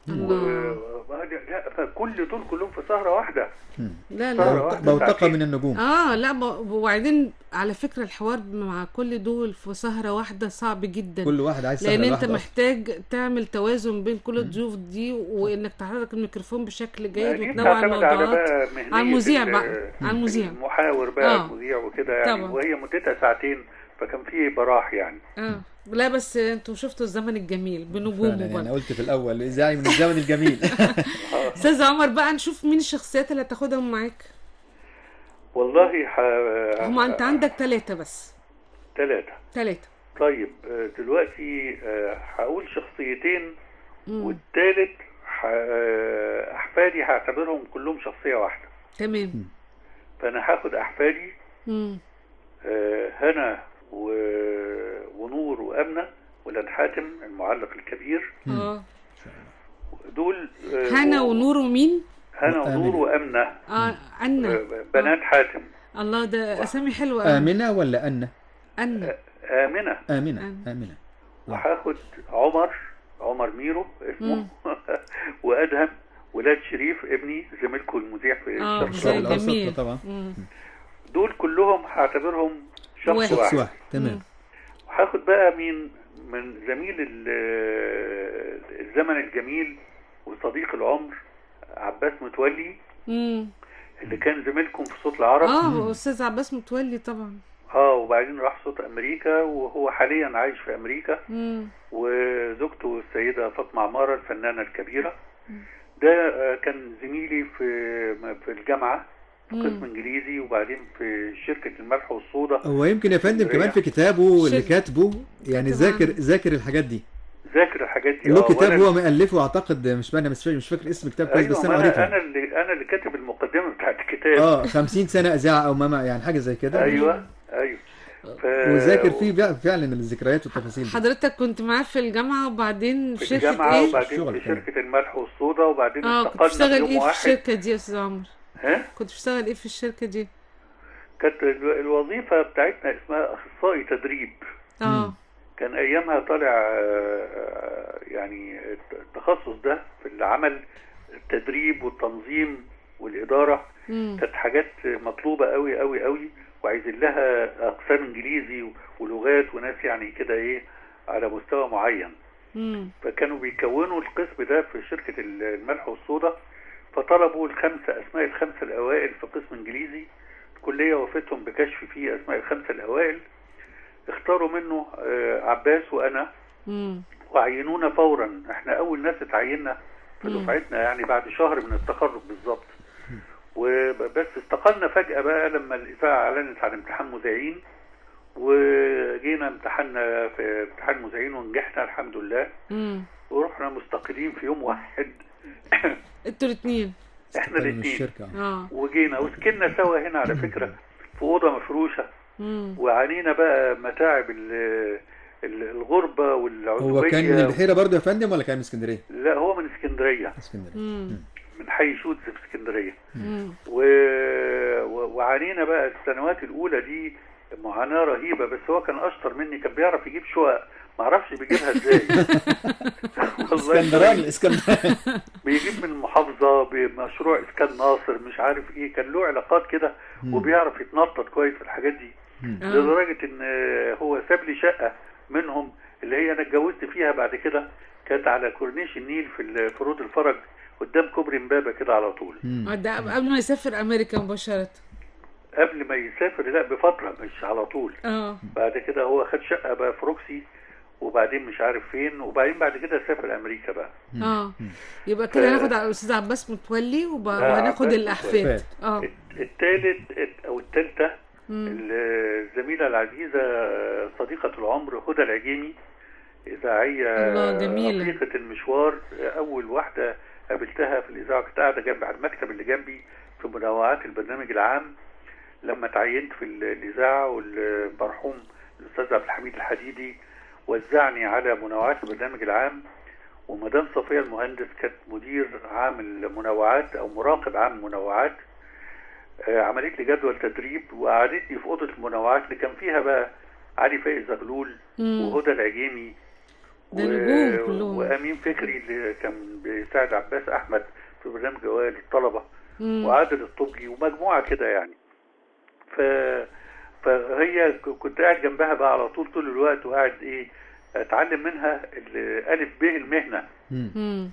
و- لا فكل دول كلهم في سهره واحده لا سهرة لا واحدة بوتقه ساعتين. من النجوم اه لا ب- وبعدين على فكره الحوار مع كل دول في سهره واحده صعب جدا كل واحد عايز لان سهرة انت لوحده محتاج تعمل توازن بين كل الضيوف دي وانك تحرك الميكروفون بشكل جيد دي وتنوع بتعتمد على الموضوعات بقى مهنية على المذيع ال- بقى على المذيع المحاور بقى آه. المذيع وكده يعني طبعا. وهي مدتها ساعتين فكان في براح يعني اه لا بس انتوا شفتوا الزمن الجميل فعلا بنجومه يعني انا برضه قلت في الاول اذاعي من الزمن الجميل استاذ عمر بقى نشوف مين الشخصيات اللي هتاخدهم معاك والله ح... هم انت عندك ثلاثه بس ثلاثة ثلاثه طيب آه، دلوقتي آه، هقول شخصيتين والثالث ح... آه، أحفادي هعتبرهم كلهم شخصية واحدة تمام فأنا هاخد أحفادي مم. آه، هنا و... ونور وأمنة ولاد حاتم المعلق الكبير اه دول آه، هنا و- ونور ومين هنا ونور وأمنة اه أنا آه، بنات حاتم الله ده اسامي حلوه قوي آمنة ولا أنة؟ أنا آمنة آمنة آمنة وهاخد عمر عمر ميرو اسمه وادهم ولاد شريف ابني زميلكم المذيع في اه الشرق شيء الأوسط. جميل طبعا مم. دول كلهم هعتبرهم شخص واحد. واحد, شخص واحد تمام وهاخد بقى مين من زميل ال- الزمن الجميل وصديق العمر عباس متولي مم. اللي كان زميلكم في صوت العرب اه استاذ عباس متولي طبعا اه وبعدين راح صوت امريكا وهو حاليا عايش في امريكا مم. وزوجته السيدة فاطمة عمارة الفنانة الكبيرة ده آه، كان زميلي في في الجامعة في قسم انجليزي وبعدين في شركة الملح والصودا هو يمكن يا فندم كمان في كتابه اللي شد. كاتبه يعني كتب عنه. ذاكر ذاكر الحاجات دي ذاكر الحاجات دي له آه، كتاب وأنا- هو مؤلفه اعتقد مش انا مش فاكر مش فاكر اسم الكتاب كويس ايوه بس ما انا انا قريته انا اللي انا اللي كاتب المقدمة بتاعت الكتاب اه 50 سنه اذاعه او ماما يعني حاجه زي كده ايوه ايوه ف... وذاكر فيه بقى فعلا الذكريات والتفاصيل دي حضرتك كنت معاه في الجامعه وبعدين في في شركه الجامعة ايه وبعدين الشغل في كمان. شركة الملح والصودا وبعدين اه كنت استقلنا بتشتغل في يوم ايه في واحد الشركه دي يا استاذ عمر ها كنت بتشتغل ايه في الشركه دي كانت ال- الوظيفة بتاعتنا اسمها أخصائي تدريب اه كان ايامها طالع آه، يعني التخصص ده في العمل التدريب والتنظيم والاداره مم. كانت حاجات مطلوبه قوي قوي قوي وعايزين لها اقسام انجليزي وناس وناس يعني كده ايه على مستوى معين مم. فكانوا بيكونوا القسم ده في شركه الملح والصودا فطلبوا الخمسه اسماء الخمسه الاوائل في قسم انجليزي الكليه وفتهم بكشف فيه اسماء الخمسه الاوائل اختاروا منه آه، عباس وانا مم. وعينونا فورا احنا اول ناس اتعيننا في مم. دفعتنا يعني بعد شهر من التخرج بالظبط وبس استقلنا فجأة بقى لما الإذاعة أعلنت عن امتحان مذيعين وجينا امتحنا في امتحان مذيعين ونجحنا الحمد لله مم. ورحنا مستقلين في يوم واحد انتوا الاثنين احنا من الاثنين الشركه اه وجينا وسكننا سوا هنا على فكرة في أوضة مفروشة مم. وعانينا بقى متاعب ال- ال- الغربة والعزوبية هو كان من البحيره برضه يا فندم ولا كان من اسكندريه؟ لا هو من اسكندرية اسكندريه مم. من حي شوتس في اسكندرية مم. و... و... وعانينا بقى السنوات الاولى دي معاناه رهيبه بس هو كان اشطر مني كان بيعرف يجيب شقق ما اعرفش بيجيبها ازاي والله اسكندراني اسكندراني بيجيب من المحافظه بمشروع اسكان ناصر مش عارف ايه كان له علاقات كده وبيعرف يتنطط كويس في الحاجات دي آه. لدرجه ان هو ساب لي شقه منهم اللي هي انا اتجوزت فيها بعد كده كانت على كورنيش النيل في ال- في رود الفرج قدام كوبري امبابه كده على طول آه، ده قبل ما يسافر امريكا مباشره قبل ما يسافر لا بفتره مش على طول اه بعد كده هو خد شقه بقى في روكسي وبعدين مش عارف فين وبعدين بعد كده سافر امريكا بقى اه يبقى كده هناخد على الاستاذ عباس متولي وب- آه، وهناخد عباس الاحفاد متولي. اه الثالث او الثالثه مم. الزميله العزيزه صديقه العمر هدى العجيمي اذاعيه الله، جميلة. رفيقه المشوار اول واحده قابلتها في الاذاعه كنت قاعده جنبي على المكتب اللي جنبي في منوعات البرنامج العام لما تعينت في ال- الاذاعه والمرحوم الاستاذ عبد الحميد الحديدي وزعني على منوعات البرنامج العام ومدام صفيه المهندس كانت مدير عام المنوعات او مراقب عام المنوعات آه، عملت لي جدول تدريب وقعدتني في اوضه المنوعات اللي كان فيها بقى علي فايز زغلول مم. وهدى العجيمي ده نجوم كلهم. وامين فكري اللي كان بيساعد عباس احمد في برنامج اوائل الطلبه مم. وعادل الطبي ومجموعه كده يعني ف فهي ك- كنت قاعد جنبها بقى على طول طول الوقت وقاعد ايه اتعلم منها الالف ب المهنه مم.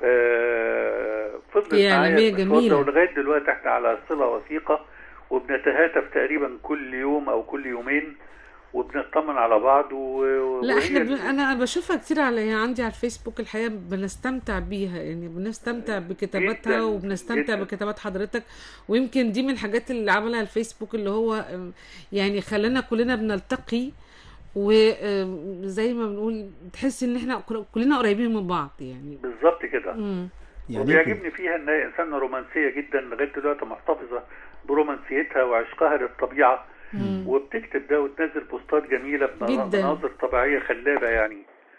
ففضلت هي معايا عالمية المشوار ده جميلة. ولغايه دلوقتي احنا على صله وثيقه وبنتهاتف تقريبا كل يوم او كل يومين وبنطمن على بعض و... لا وهي احنا ب... ال- انا بشوفها كتير على عندي على الفيسبوك الحقيقه بنستمتع بيها يعني بنستمتع بكتاباتها جداً، وبنستمتع جداً. بكتابات حضرتك ويمكن دي من الحاجات اللي عملها الفيسبوك اللي هو أم، يعني خلانا كلنا بنلتقي وزي ما بنقول تحس ان احنا كل- كلنا قريبين من بعض يعني بالظبط كده مم. يعني يمكن- وبيعجبني فيها ان هي انسانه رومانسيه جدا لغايه دلوقتي محتفظه برومانسيتها وعشقها للطبيعه وبتكتب ده وتنزل بوستات جميله جداً. بمناظر طبيعيه خلابه يعني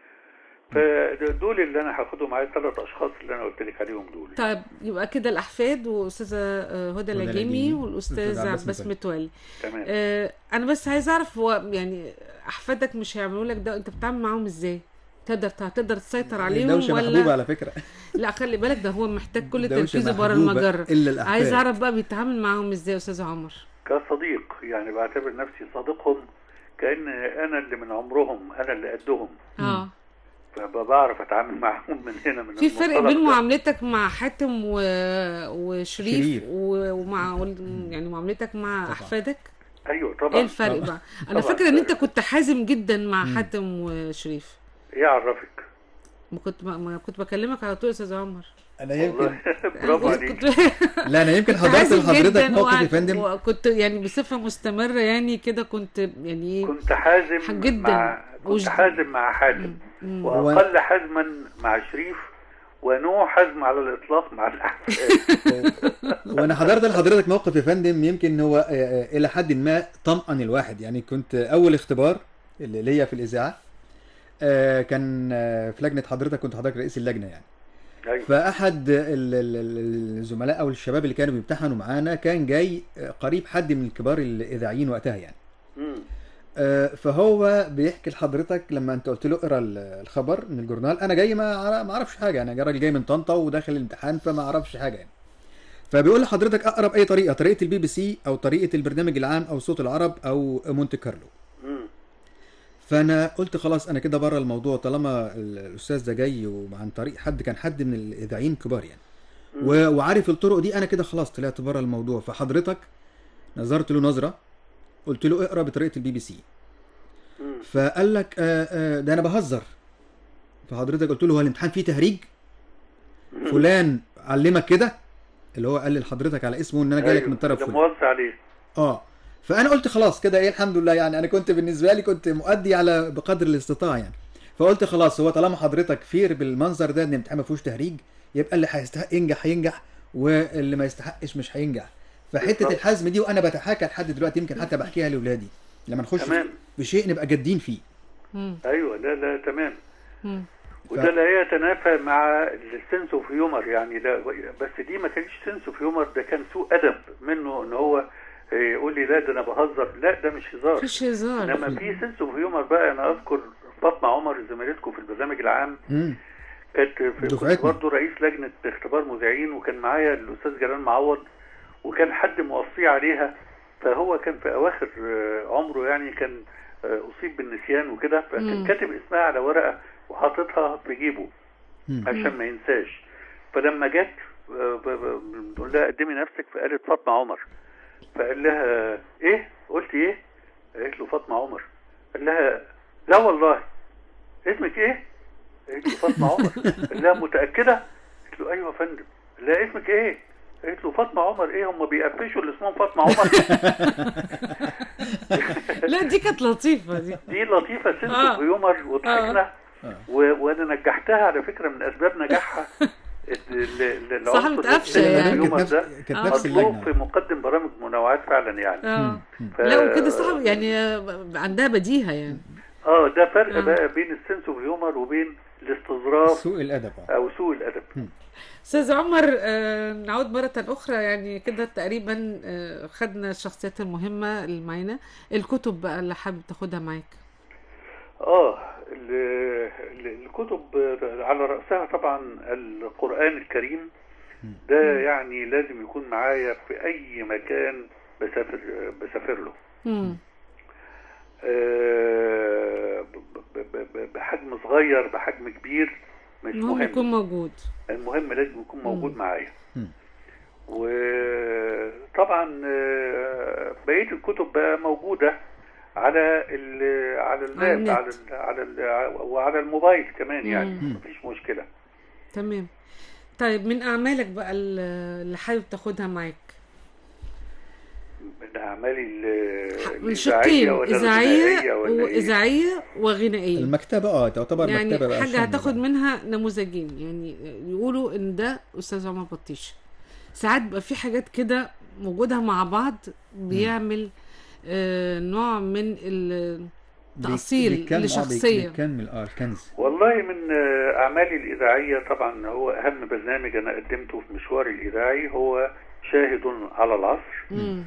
فدول اللي انا هاخدهم معايا الثلاث اشخاص اللي انا قلت لك عليهم دول طيب يبقى كده الاحفاد واستاذه آه، هدى هدى العجيمي العجيمي والاستاذ والأستاذ عباس عباس متولي. متولي تمام آه، انا بس عايز اعرف هو يعني احفادك مش هيعملوا لك ده انت بتتعامل معاهم ازاي تقدر تقدر تسيطر عليهم دوشة محبوبة ولا على فكرة لا خلي بالك ده هو محتاج كل دوشة تركيزه بره محبوبة المجره إلا الأحفاد. عايز اعرف بقى بيتعامل معاهم ازاي يا استاذ عمر كصديق يعني بعتبر نفسي صديقهم كأن أنا اللي من عمرهم أنا اللي قدهم اه فبعرف أتعامل معاهم من هنا من في فرق المنطلق بين ده. معاملتك مع حاتم و... وشريف شريف. و... ومع يعني معاملتك مع طبعا. احفادك أيوه طبعا ايه الفرق طبعا. بقى انا طبعا فاكره ان انت فرق. كنت حازم جدا مع حاتم وشريف إيه عرفك ما كنت ما كنت بكلمك على طول يا استاذ عمر أنا يمكن والله برافو عليك كنت لا أنا يمكن كنت حضرت حازم لحضرتك جداً موقف يا وقعد- فندم وكنت يعني بصفه مستمره يعني كده كنت يعني ايه كنت حازم جداً. مع كنت وج- حازم مع حاتم مم. وأقل حزما مع شريف ونوع حزم على الإطلاق مع الأحفاد وانا حضرت لحضرتك موقف يا فندم يمكن هو آه، آه، الى حد ما طمأن الواحد يعني كنت اول اختبار اللي ليا في الاذاعه آه، كان آه، في لجنه حضرتك كنت حضرتك رئيس اللجنه يعني أيوه فاحد ال- ال- ال- الزملاء او الشباب اللي كانوا بيمتحنوا معانا كان جاي آه، قريب حد من الكبار الاذاعيين وقتها يعني مم. آه، فهو بيحكي لحضرتك لما انت قلت له اقرا ال- الخبر من الجورنال انا جاي ما أعرف- ما اعرفش حاجه يعني راجل جاي من طنطا وداخل الامتحان فما اعرفش حاجه يعني فبيقول لحضرتك اقرب اي طريقه طريقه البي بي سي او طريقه البرنامج العام او صوت العرب او مونte كارلو مم. فانا قلت خلاص انا كده بره الموضوع طالما ال- الاستاذ ده جاي وعن طريق حد كان حد من الاذاعيين الكبار يعني و- وعارف الطرق دي انا كده خلاص طلعت بره الموضوع فحضرتك نظرت له نظره قلت له اقرا بطريقه البي بي سي مم. فقال لك آه آه ده انا بهزر فحضرتك قلت له هو الامتحان فيه تهريج فلان علمك كده اللي هو قال لحضرتك على اسمه ان انا جاي لك أيوه، من طرف ده فلان موزع عليه اه فانا قلت خلاص كده ايه الحمد لله يعني انا كنت بالنسبه لي كنت مؤدي على بقدر الاستطاعه يعني فقلت خلاص هو طالما حضرتك فير بالمنظر ده ان الامتحان ما فيهوش تهريج يبقى اللي هيستحق ينجح هينجح واللي ما يستحقش مش هينجح فحته بالظبط. الحزم دي وانا بتحاكى لحد دلوقتي يمكن حتى بحكيها لاولادي لما نخش تمام. في شيء نبقى جادين فيه مم. ايوه لا لا تمام مم. وده لا يتنافى مع السنس اوف هيومر يعني لا بس دي ما كانش سنس اوف هيومر ده كان سوء ادب منه ان هو آه، يقول لي لا ده انا بهزر لا ده مش هزار مفيش هزار انما في سنس اوف هيومر بقى انا اذكر فاطمه عمر زميلتكم في البرنامج العام مم. كانت في كنت دفعتنا. برضه رئيس لجنه اختبار مذيعين وكان معايا الاستاذ جلال معوض وكان حد موصيه عليها فهو كان في اواخر آه، عمره يعني كان آه، اصيب بالنسيان وكده فكان مم. كاتب اسمها على ورقه وحاططها في جيبه عشان ما ينساش فلما جت آه، ب- ب- بنقول لها قدمي نفسك فقالت فاطمه عمر فقال لها ايه قلت ايه قالت له فاطمه عمر قال لها لا والله اسمك ايه قالت له فاطمه عمر قال لها متاكده قالت له ايوه يا فندم قال لها اسمك ايه قالت له فاطمه عمر ايه هم بيقفشوا اللي اسمهم فاطمه عمر لا دي كانت لطيفه دي دي لطيفه سنس آه. اوف هيومر وضحكنا و... وانا نجحتها على فكره من اسباب نجاحها ال- ال- ال- صاحبة العنصر قفشة السنس يعني. أوف هيومر كانت ده نفس- كانت نفس مطلوب اللجنة. في مقدم برامج منوعات فعلا يعني اه ف- لا وكده صاحب يعني آه، عندها بديهه يعني اه ده فرق آه. بقى بين السنس اوف هيومر وبين الاستظراف سوء الادب آه. او سوء الادب استاذ عمر آه، نعود مرة أخرى يعني كده تقريبا آه، خدنا الشخصيات المهمة اللي معانا الكتب بقى اللي حابب تاخدها معاك اه ال- ال- الكتب على رأسها طبعا القرآن الكريم ده يعني لازم يكون معايا في أي مكان بسافر بسافر له مم. آه، ب- ب- ب- بحجم صغير بحجم كبير مش المهم يكون مهم موجود المهم لازم يكون موجود معايا مم. وطبعا آه، بقية الكتب بقى موجودة على ال على على اللاب على النت. ال على ال وعلى الموبايل كمان يعني مم. مفيش مشكلة تمام طيب من أعمالك بقى ال- اللي حابب تاخدها معاك من أعمالي ال- من الإذاعية شقين ولا إذاعية الغنائية ولا إيه؟ وإذاعية وغنائية المكتبة اه تعتبر يعني مكتبة بقى حاجة شاملة هتاخد بقى. منها نموذجين يعني يقولوا ان ده استاذ عمر بطيش ساعات بيبقى في حاجات كده موجودة مع بعض بيعمل آه نوع من التأصيل بيك- بيكمل- آه، لشخصية بيكمل اه الكنز والله من آه، أعمالي الإذاعية طبعا هو أهم برنامج أنا قدمته في مشواري الإذاعي هو شاهد على العصر مم.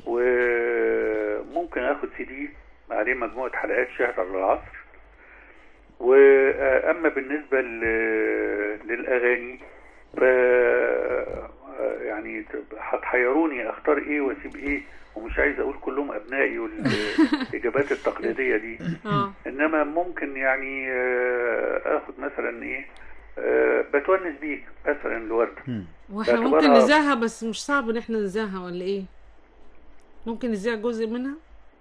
وممكن اخد سي دي عليه مجموعه حلقات شهر على العصر واما بالنسبه ل- للاغاني ف يعني تب- هتحيروني اختار ايه واسيب ايه ومش عايز اقول كلهم ابنائي والاجابات التقليديه دي اه انما ممكن يعني آه، اخد مثلا ايه آه، بتونس بيك مثلا لورده مم. واحنا باعتبارها- ممكن نذاعها بس مش صعب ان احنا نذاعها ولا ايه ممكن نذاع جزء منها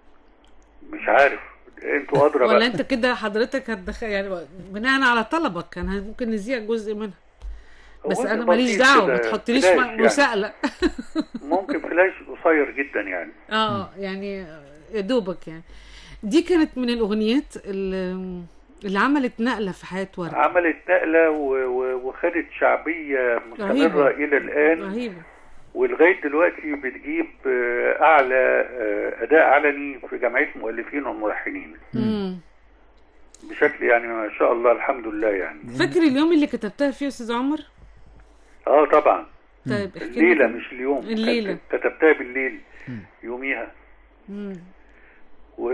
مش عارف انتوا ادرى ولا بقى انت كده حضرتك هتدخل يعني بناء على طلبك كان ممكن نذيع جزء منها بس هو انا بسيط ماليش دعوه كده، ما تحطليش فلاش م- يعني. مساءله ممكن فلاش قصير جدا يعني اه يعني يا دوبك يعني دي كانت من الاغنيات اللي, اللي عملت نقله في حياه ورد عملت نقلة و- و- وخدت شعبية مستمرة رهيبة. إلى الآن رهيبه ولغاية دلوقتي بتجيب آه، أعلى آه، أداء علني في جمعية المؤلفين والملحنين مم. بشكل يعني ما شاء الله الحمد لله يعني فاكر اليوم اللي كتبتها فيه يا استاذ عمر اه طبعا طيب احكي لنا الليلة كده. مش اليوم الليلة. كت- كتبتها بالليل يوميها مم. و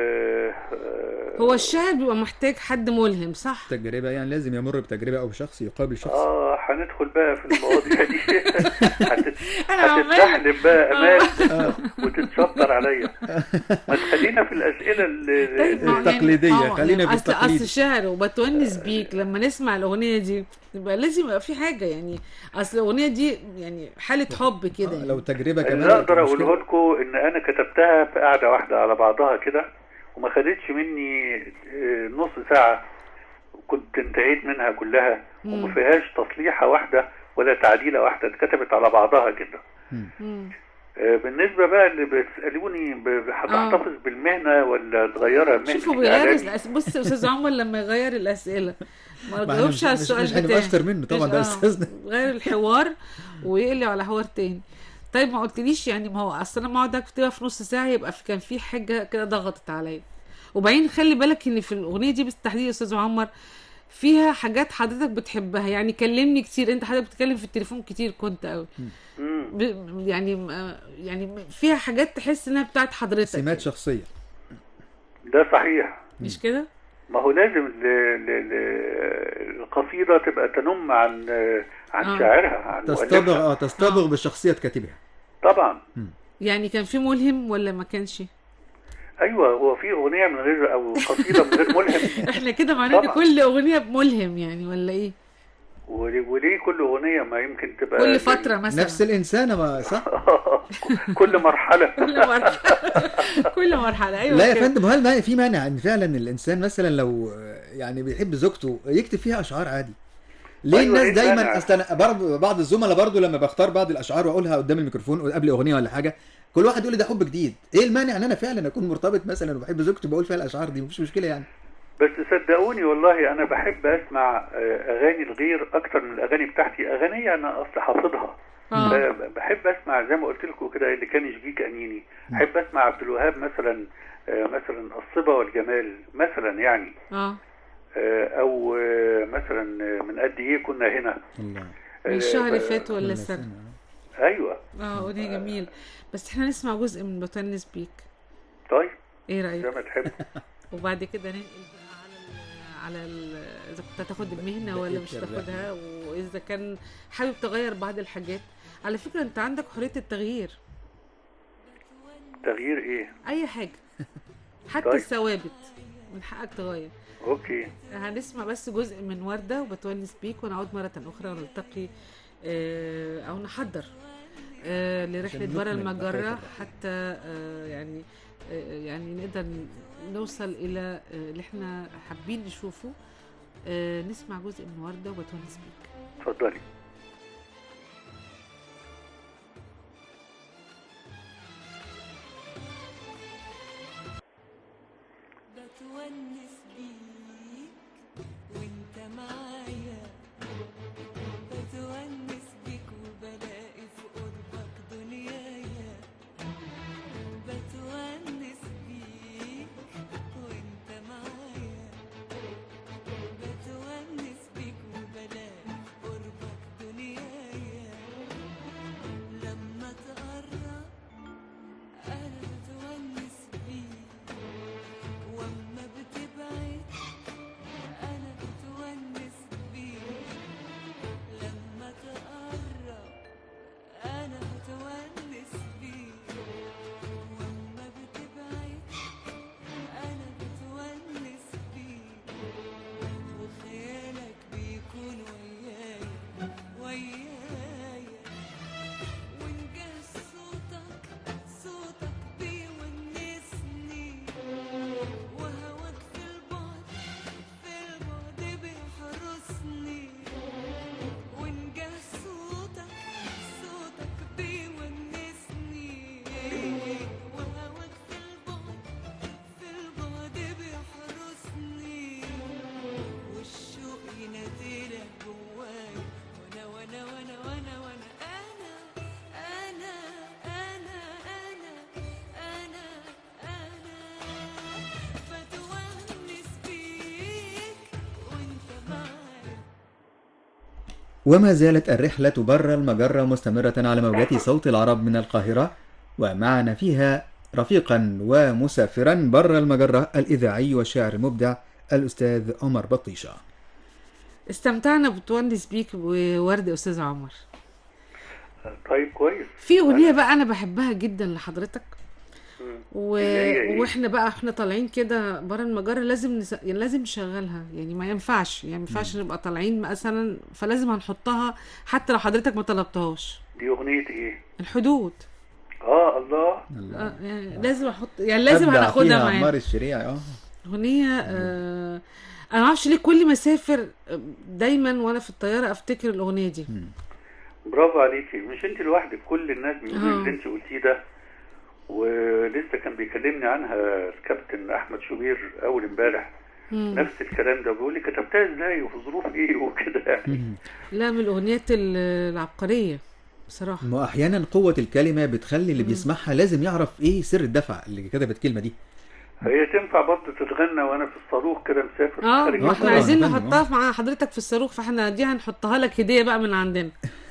آه، هو الشاعر بيبقى محتاج حد ملهم صح تجربة يعني لازم يمر بتجربة أو شخص يقابل شخص اه هندخل بقى في المواضيع دي هتت- أنا عمال- هتتزحلب بقى آه. امال وتتشطر عليا ما تخلينا في الاسئله اللي طيب ما هو يعني- التقليدية، آه، خلينا يعني في اصل التقليد. اصل شعر وبتونس بيك لما نسمع الاغنيه دي يبقى لازم يبقى في حاجه يعني اصل الاغنيه دي يعني حاله حب كده آه، يعني. لو تجربة كمان اللي اقدر مشكلة. اقوله لكم ان انا كتبتها في قعده واحده على بعضها كده وما خدتش مني آه، نص ساعه كنت انتهيت منها كلها وما فيهاش تصليحه واحده ولا تعديله واحده اتكتبت على بعضها كده مم. آه، بالنسبه بقى اللي بتسالوني ب- ب- هتحتفظ بالمهنه ولا تغيرها مهنه شوفوا بيغير الإعلامي؟ الأس... بص يا استاذ عمر لما يغير الاسئله ما احنا جاوبش مش- على مش- السؤال مش بتاعي هنبقى أشطر منه طبعا، مش- ده آه، أستاذنا. غير الحوار ويقلب على حوار تاني طيب ما قلتليش يعني ما هو اصل انا ما اقعد اكتبها في نص ساعه يبقى في كان في حاجه كده ضغطت عليا وبعدين خلي بالك ان في الاغنيه دي بالتحديد يا استاذ عمر فيها حاجات حضرتك بتحبها يعني كلمني كتير انت حضرتك بتتكلم في التليفون كتير كنت قوي مم. ب... يعني آه، يعني فيها حاجات تحس انها بتاعت حضرتك سمات شخصية ده صحيح مش كده ما هو لازم ل... ل... ل... القصيدة تبقى تنم عن عن آه. شاعرها عن تصطبغ مؤلفها اه تصطبغ بشخصية كاتبها طبعا يعني كان في ملهم ولا ما كانش ايوه هو في اغنية من غير او قصيدة من غير ملهم احنا كده معناه ان طبعا. كل اغنيه بملهم يعني ولا ايه وليه, وليه كل اغنيه ما يمكن تبقى كل فتره مثلا نفس الانسانه ما صح كل مرحله كل مرحله كل مرحله ايوه لا يا كده. فندم هل ما في مانع ان فعلا الانسان مثلا لو يعني بيحب زوجته يكتب فيها اشعار عادي ليه أيوة، الناس إيه دايما المانع؟ اصل أنا برضه بعض الزملاء برضه لما بختار بعض الاشعار واقولها قدام الميكروفون قبل اغنيه ولا حاجه كل واحد يقول لي ده حب جديد ايه المانع ان انا فعلا اكون مرتبط مثلا وبحب زوجتي بقول فيها الاشعار دي مفيش مشكله يعني بس صدقوني والله انا بحب اسمع آه، اغاني الغير اكتر من الاغاني بتاعتي اغنيه انا اصل حافظها آه. آه، بحب اسمع زي ما قلت لكم كده اللي كان يشجيك انيني احب اسمع عبد الوهاب مثلا آه، مثلا الصبا والجمال مثلا يعني اه آه، او آه، مثلا آه، من قد ايه كنا هنا الله من آه، الشهر ف- فات ولا السنه ايوه اه اغنيه جميل بس احنا نسمع جزء من بتونس بيك طيب ايه زي رايك ما تحب وبعد كده ننقل بقى على ال على ال اذا كنت هتاخد المهنه ولا مش تاخدها واذا كان حابب تغير بعض الحاجات على فكره انت عندك حريه التغيير تغيير ايه اي حاجه حتى طيب. الثوابت من حقك تغير اوكي هنسمع بس جزء من وردة وبتونس بيك ونعود مرة أخرى ونلتقي آه، أو نحضر آه، لرحلة عشان برا نكمل المجرة بقية حتى آه، يعني آه، يعني نقدر نوصل إلى آه، اللي احنا حابين نشوفه آه، نسمع جزء من وردة وبتونس بيك اتفضلي بتونس بيك وانت معايا بتونس بيك وبلاقي في قربك دنيايا بتونس بيك وانت معايا بتونس بيك وبلاقي في قربك دنيايا لما تقرب انا بتونس بيك واما بتبعد انا بتونس بيك لما تقرب انا بتونس بيك واما بتبعد انا بتونس بيك وخيالك بيكون ويايا ويايا ونجاه صوتك صوتك بيونسني وهواك في البعد في البعد بيحرسني ونجاه صوتك صوتك بيونسني وهواك في البعد في البعد بيحرسني والشوق يناديلك جواي وانا وانا وانا وانا وانا انا انا انا انا انا انا بتونس بيك وانت معايا وما زالت الرحلة برا المجرة مستمرة على موجات صوت العرب من القاهرة ومعنا فيها رفيقا ومسافرا برا المجرة الإذاعي والشاعر المبدع الأستاذ عمر بطيشة استمتعنا بتونس بيك وورد أستاذ عمر طيب كويس في أغنية بقى أنا بحبها جدا لحضرتك و... اللي هي إيه؟ واحنا بقى احنا طالعين كده بره المجره لازم نس... يعني لازم نشغلها يعني ما ينفعش يعني ما ينفعش نبقى طالعين مثلا فلازم هنحطها حتى لو حضرتك ما طلبتهاش دي اغنيه ايه الحدود اه الله آه يعني لازم احط يعني لازم أبدع هناخدها فيها عمار معانا الشريعي اه اغنيه آه انا ما اعرفش ليه كل ما اسافر آه، دايما وانا في الطياره افتكر الاغنيه دي برافو عليكي مش انت لوحدك كل الناس بيقولوا آه. اللي انت قلتيه ده ولسه كان بيكلمني عنها الكابتن احمد شوبير اول امبارح مم. نفس الكلام ده بيقول لي كتبتها ازاي وفي ظروف ايه وكده يعني لا من الاغنيات ال- العبقريه بصراحه ما احيانا قوة الكلمة بتخلي اللي بيسمعها لازم يعرف ايه سر الدفع اللي كتبت الكلمة دي هي تنفع برضه تتغنى وانا في الصاروخ كده مسافر اه خارج ما مصر. احنا عايزين نحطها مع حضرتك في الصاروخ فاحنا دي هنحطها لك هديه بقى من عندنا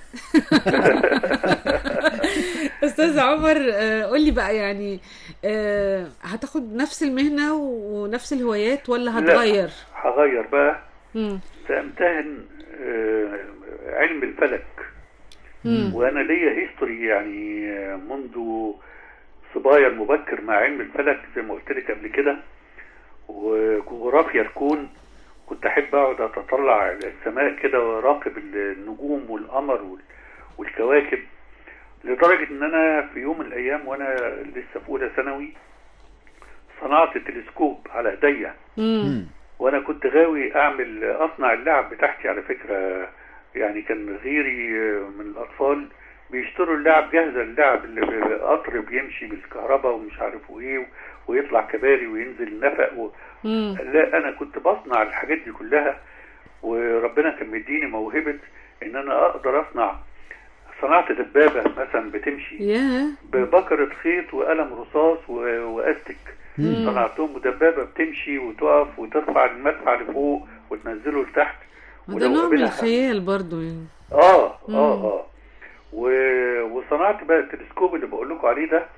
استاذ عمر آه، قول لي بقى يعني آه، هتاخد نفس المهنه ونفس الهوايات ولا لا، هتغير هغير بقى مم. سامتهن آه، علم الفلك مم. وانا ليا هيستوري يعني آه، منذ صبايا المبكر مع علم الفلك زي ما قلت لك قبل كده وجغرافيا الكون كنت احب اقعد اتطلع السماء كده واراقب النجوم والقمر وال- والكواكب لدرجه ان انا في يوم من الايام وانا لسه في اولى ثانوي صنعت تلسكوب على ايديا مم. وانا كنت غاوي اعمل اصنع اللعب بتاعتي على فكره يعني كان غيري من الاطفال بيشتروا اللعب جاهزه اللعب اللي ب- قطر بيمشي بالكهرباء ومش عارف ايه ويطلع كباري وينزل نفق و... مم. لا انا كنت بصنع الحاجات دي كلها وربنا كان مديني موهبه ان انا اقدر اصنع صنعت دبابه مثلا بتمشي ياه ببكرة خيط وقلم رصاص و- واستك مم. صنعتهم دبابه بتمشي وتقف وترفع المدفع لفوق وتنزله لتحت وده ولو نوع من قابلها- الخيال برضو يعني اه مم. اه اه و... وصنعت بقى التلسكوب اللي بقول لكم عليه ده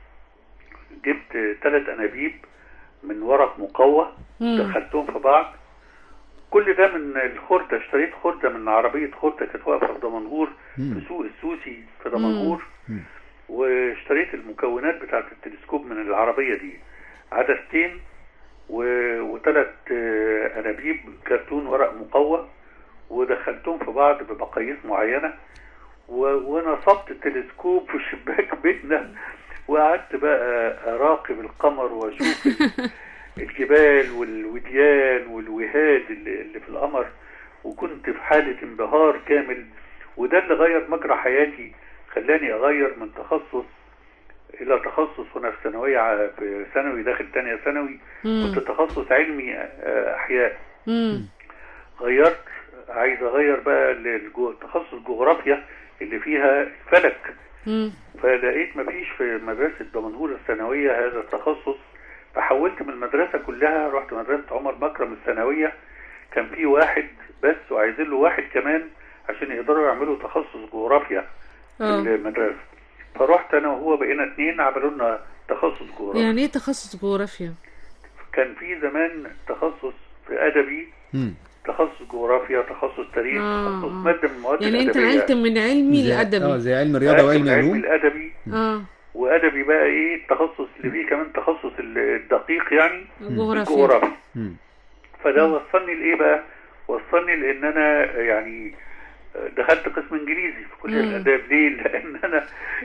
جبت ثلاث انابيب من ورق مقوى مم. دخلتهم في بعض كل ده من الخردة اشتريت خردة من عربية خردة كانت واقفة في دمنهور في سوق السوسي في دمنهور واشتريت المكونات بتاعت التلسكوب من العربية دي عدستين و... وثلاث آه، انابيب كرتون ورق مقوى ودخلتهم في بعض بمقاييس معينة و... ونصبت التلسكوب في شباك بيتنا وقعدت بقى اراقب القمر واشوف ال- الجبال والوديان والوهاد اللي, اللي في القمر وكنت في حالة انبهار كامل وده اللي غير مجرى حياتي خلاني اغير من تخصص الى تخصص وانا في ثانويه ع- في ثانوي داخل تانية ثانوي مم. كنت تخصص علمي آه، احياء مم. غيرت عايز اغير بقى لتخصص جغرافيا اللي فيها الفلك مم. فلقيت مفيش في مدرسة دمنهور الثانوية هذا التخصص فحولت من المدرسة كلها رحت مدرسة عمر مكرم الثانوية كان في واحد بس وعايزين له واحد كمان عشان يقدروا يعملوا تخصص جغرافيا في اه المدرسة فرحت انا وهو بقينا اتنين عملوا لنا تخصص جغرافيا يعني ايه تخصص جغرافيا كان في زمان تخصص في ادبي مم. تخصص جغرافيا تخصص تاريخ آه، تخصص آه. ماده من المواد يعني انت الادبيه نقلت من علمي زي- اه لادبي زي علم الرياضه وعلم العلم العلوم الادبي اه وادبي بقى ايه التخصص اللي فيه كمان تخصص الدقيق يعني جغرافيا الجغرافي مم. فده وصلني لايه بقى وصلني لان انا يعني دخلت قسم انجليزي في كليه مم. الاداب ليه لان انا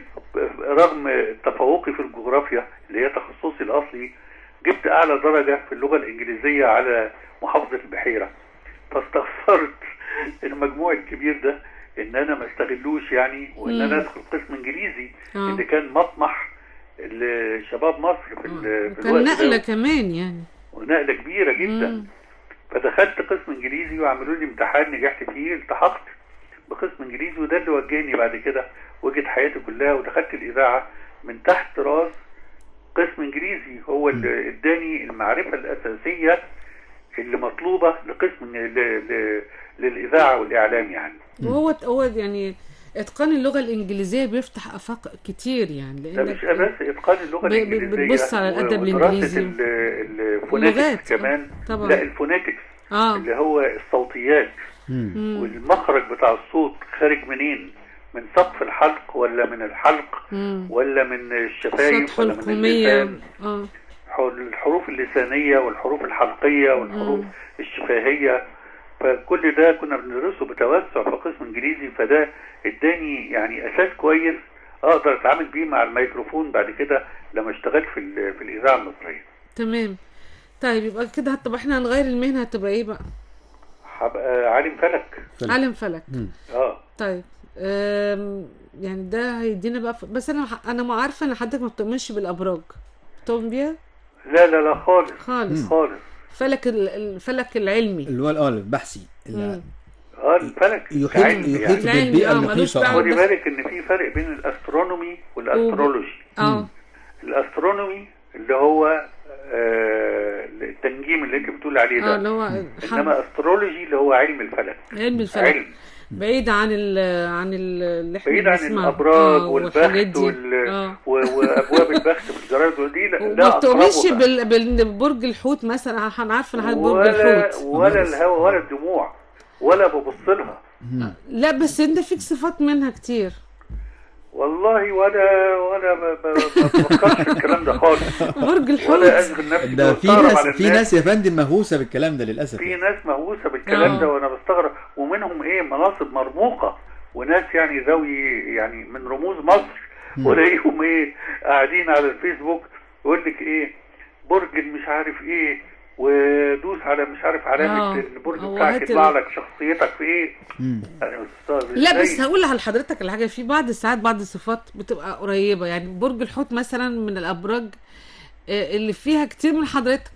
رغم تفوقي في الجغرافيا اللي هي تخصصي الاصلي جبت اعلى درجه في اللغه الانجليزيه على محافظه البحيره فاستخسرت المجموع الكبير ده ان انا ما استغلوش يعني وان مم. انا ادخل قسم انجليزي اه اللي كان مطمح لشباب مصر في, ال- في كان الوقت نقلة ده كمان يعني ونقله كبيره جدا مم. فدخلت قسم انجليزي وعملوا لي امتحان نجحت فيه التحقت بقسم انجليزي وده اللي وجهني بعد كده وجهة حياتي كلها ودخلت الاذاعه من تحت راس قسم انجليزي هو اللي اداني المعرفه الاساسيه اللي مطلوبه لقسم ل... ل... للاذاعه والاعلام يعني وهو هو يعني اتقان اللغة الانجليزية بيفتح افاق كتير يعني ده لان مش بس اتقان اللغه ب- ب- الانجليزيه بتبص على الأدب ودراسة الإنجليزي. ال- اللغات. الفوناتكس كمان طبعا. لا الفوناتكس اه اللي هو الصوتيات مم. مم. والمخرج بتاع الصوت خارج منين من سقف الحلق ولا من الحلق مم. ولا من الشفايف سطح ولا من القومية اللسان اه الحروف اللسانية والحروف الحلقية والحروف مم. الشفاهية فكل ده كنا بندرسه بتوسع في قسم انجليزي فده اداني يعني اساس كويس اقدر اتعامل بيه مع الميكروفون بعد كده لما اشتغلت في ال- في الاذاعه المصريه تمام طيب يبقى كده طب احنا هنغير المهنة هتبقى ايه بقى هبقى عالم فلك فلك. عالم فلك اه طيب أم يعني ده هيدينا بقى ف... بس انا انا ما عارفه ان حضرتك ما بتؤمنش بالابراج بتؤمن بيها لا لا لا خالص خالص خالص فلك ال- الفلك العلمي اللي هو اه البحثي اللي مم. اه الفلك يحيط كعلم يحيط يعني. العلمي، بالبيئه آه، ملوش المحيطه دعوة خدي بس- بالك ان في فرق بين الاسترونومي والاسترولوجي اه الاسترونومي اللي هو آه التنجيم اللي انت بتقول عليه اه ده اللي هو انما استرولوجي اللي هو علم الفلك علم الفلك علم بعيد عن ال عن ال اللي احنا بعيد عن بنسمعه. الابراج آه، والحاجات والبخت دي. وال... اه و... وابواب البخت في الجرايد ودي لا وما لا بتؤمنش أقربها. بال... بال... برج الحوت مثلا انا عارفه ان حضرتك برج ولا الحوت ولا الهوى ولا الدموع ولا ببص لها لا بس انت فيك صفات منها كتير والله ولا ولا ب- ب- ما بفكرش في الكلام ده خالص برج ولا الحوت اشغل نفسي ده في واستغرب ناس على في ناس يا فندم مهووسه بالكلام ده للاسف في يعني. ناس مهووسه بالكلام آه. ده وانا بستغرب ومنهم ايه مناصب مرموقه وناس يعني ذوي يعني من رموز مصر ولاقيهم ايه قاعدين على الفيسبوك يقول لك ايه برج مش عارف ايه ودوس على مش عارف آه. علامه البرج هو بتاعك هات يطلع ال- لك شخصيتك في ايه مم. انا مستغرب لا إزاي؟ بس هقول لحضرتك الحاجه في بعض الساعات بعض الصفات بتبقى قريبه يعني برج الحوت مثلا من الابراج آه، اللي فيها كتير من حضرتك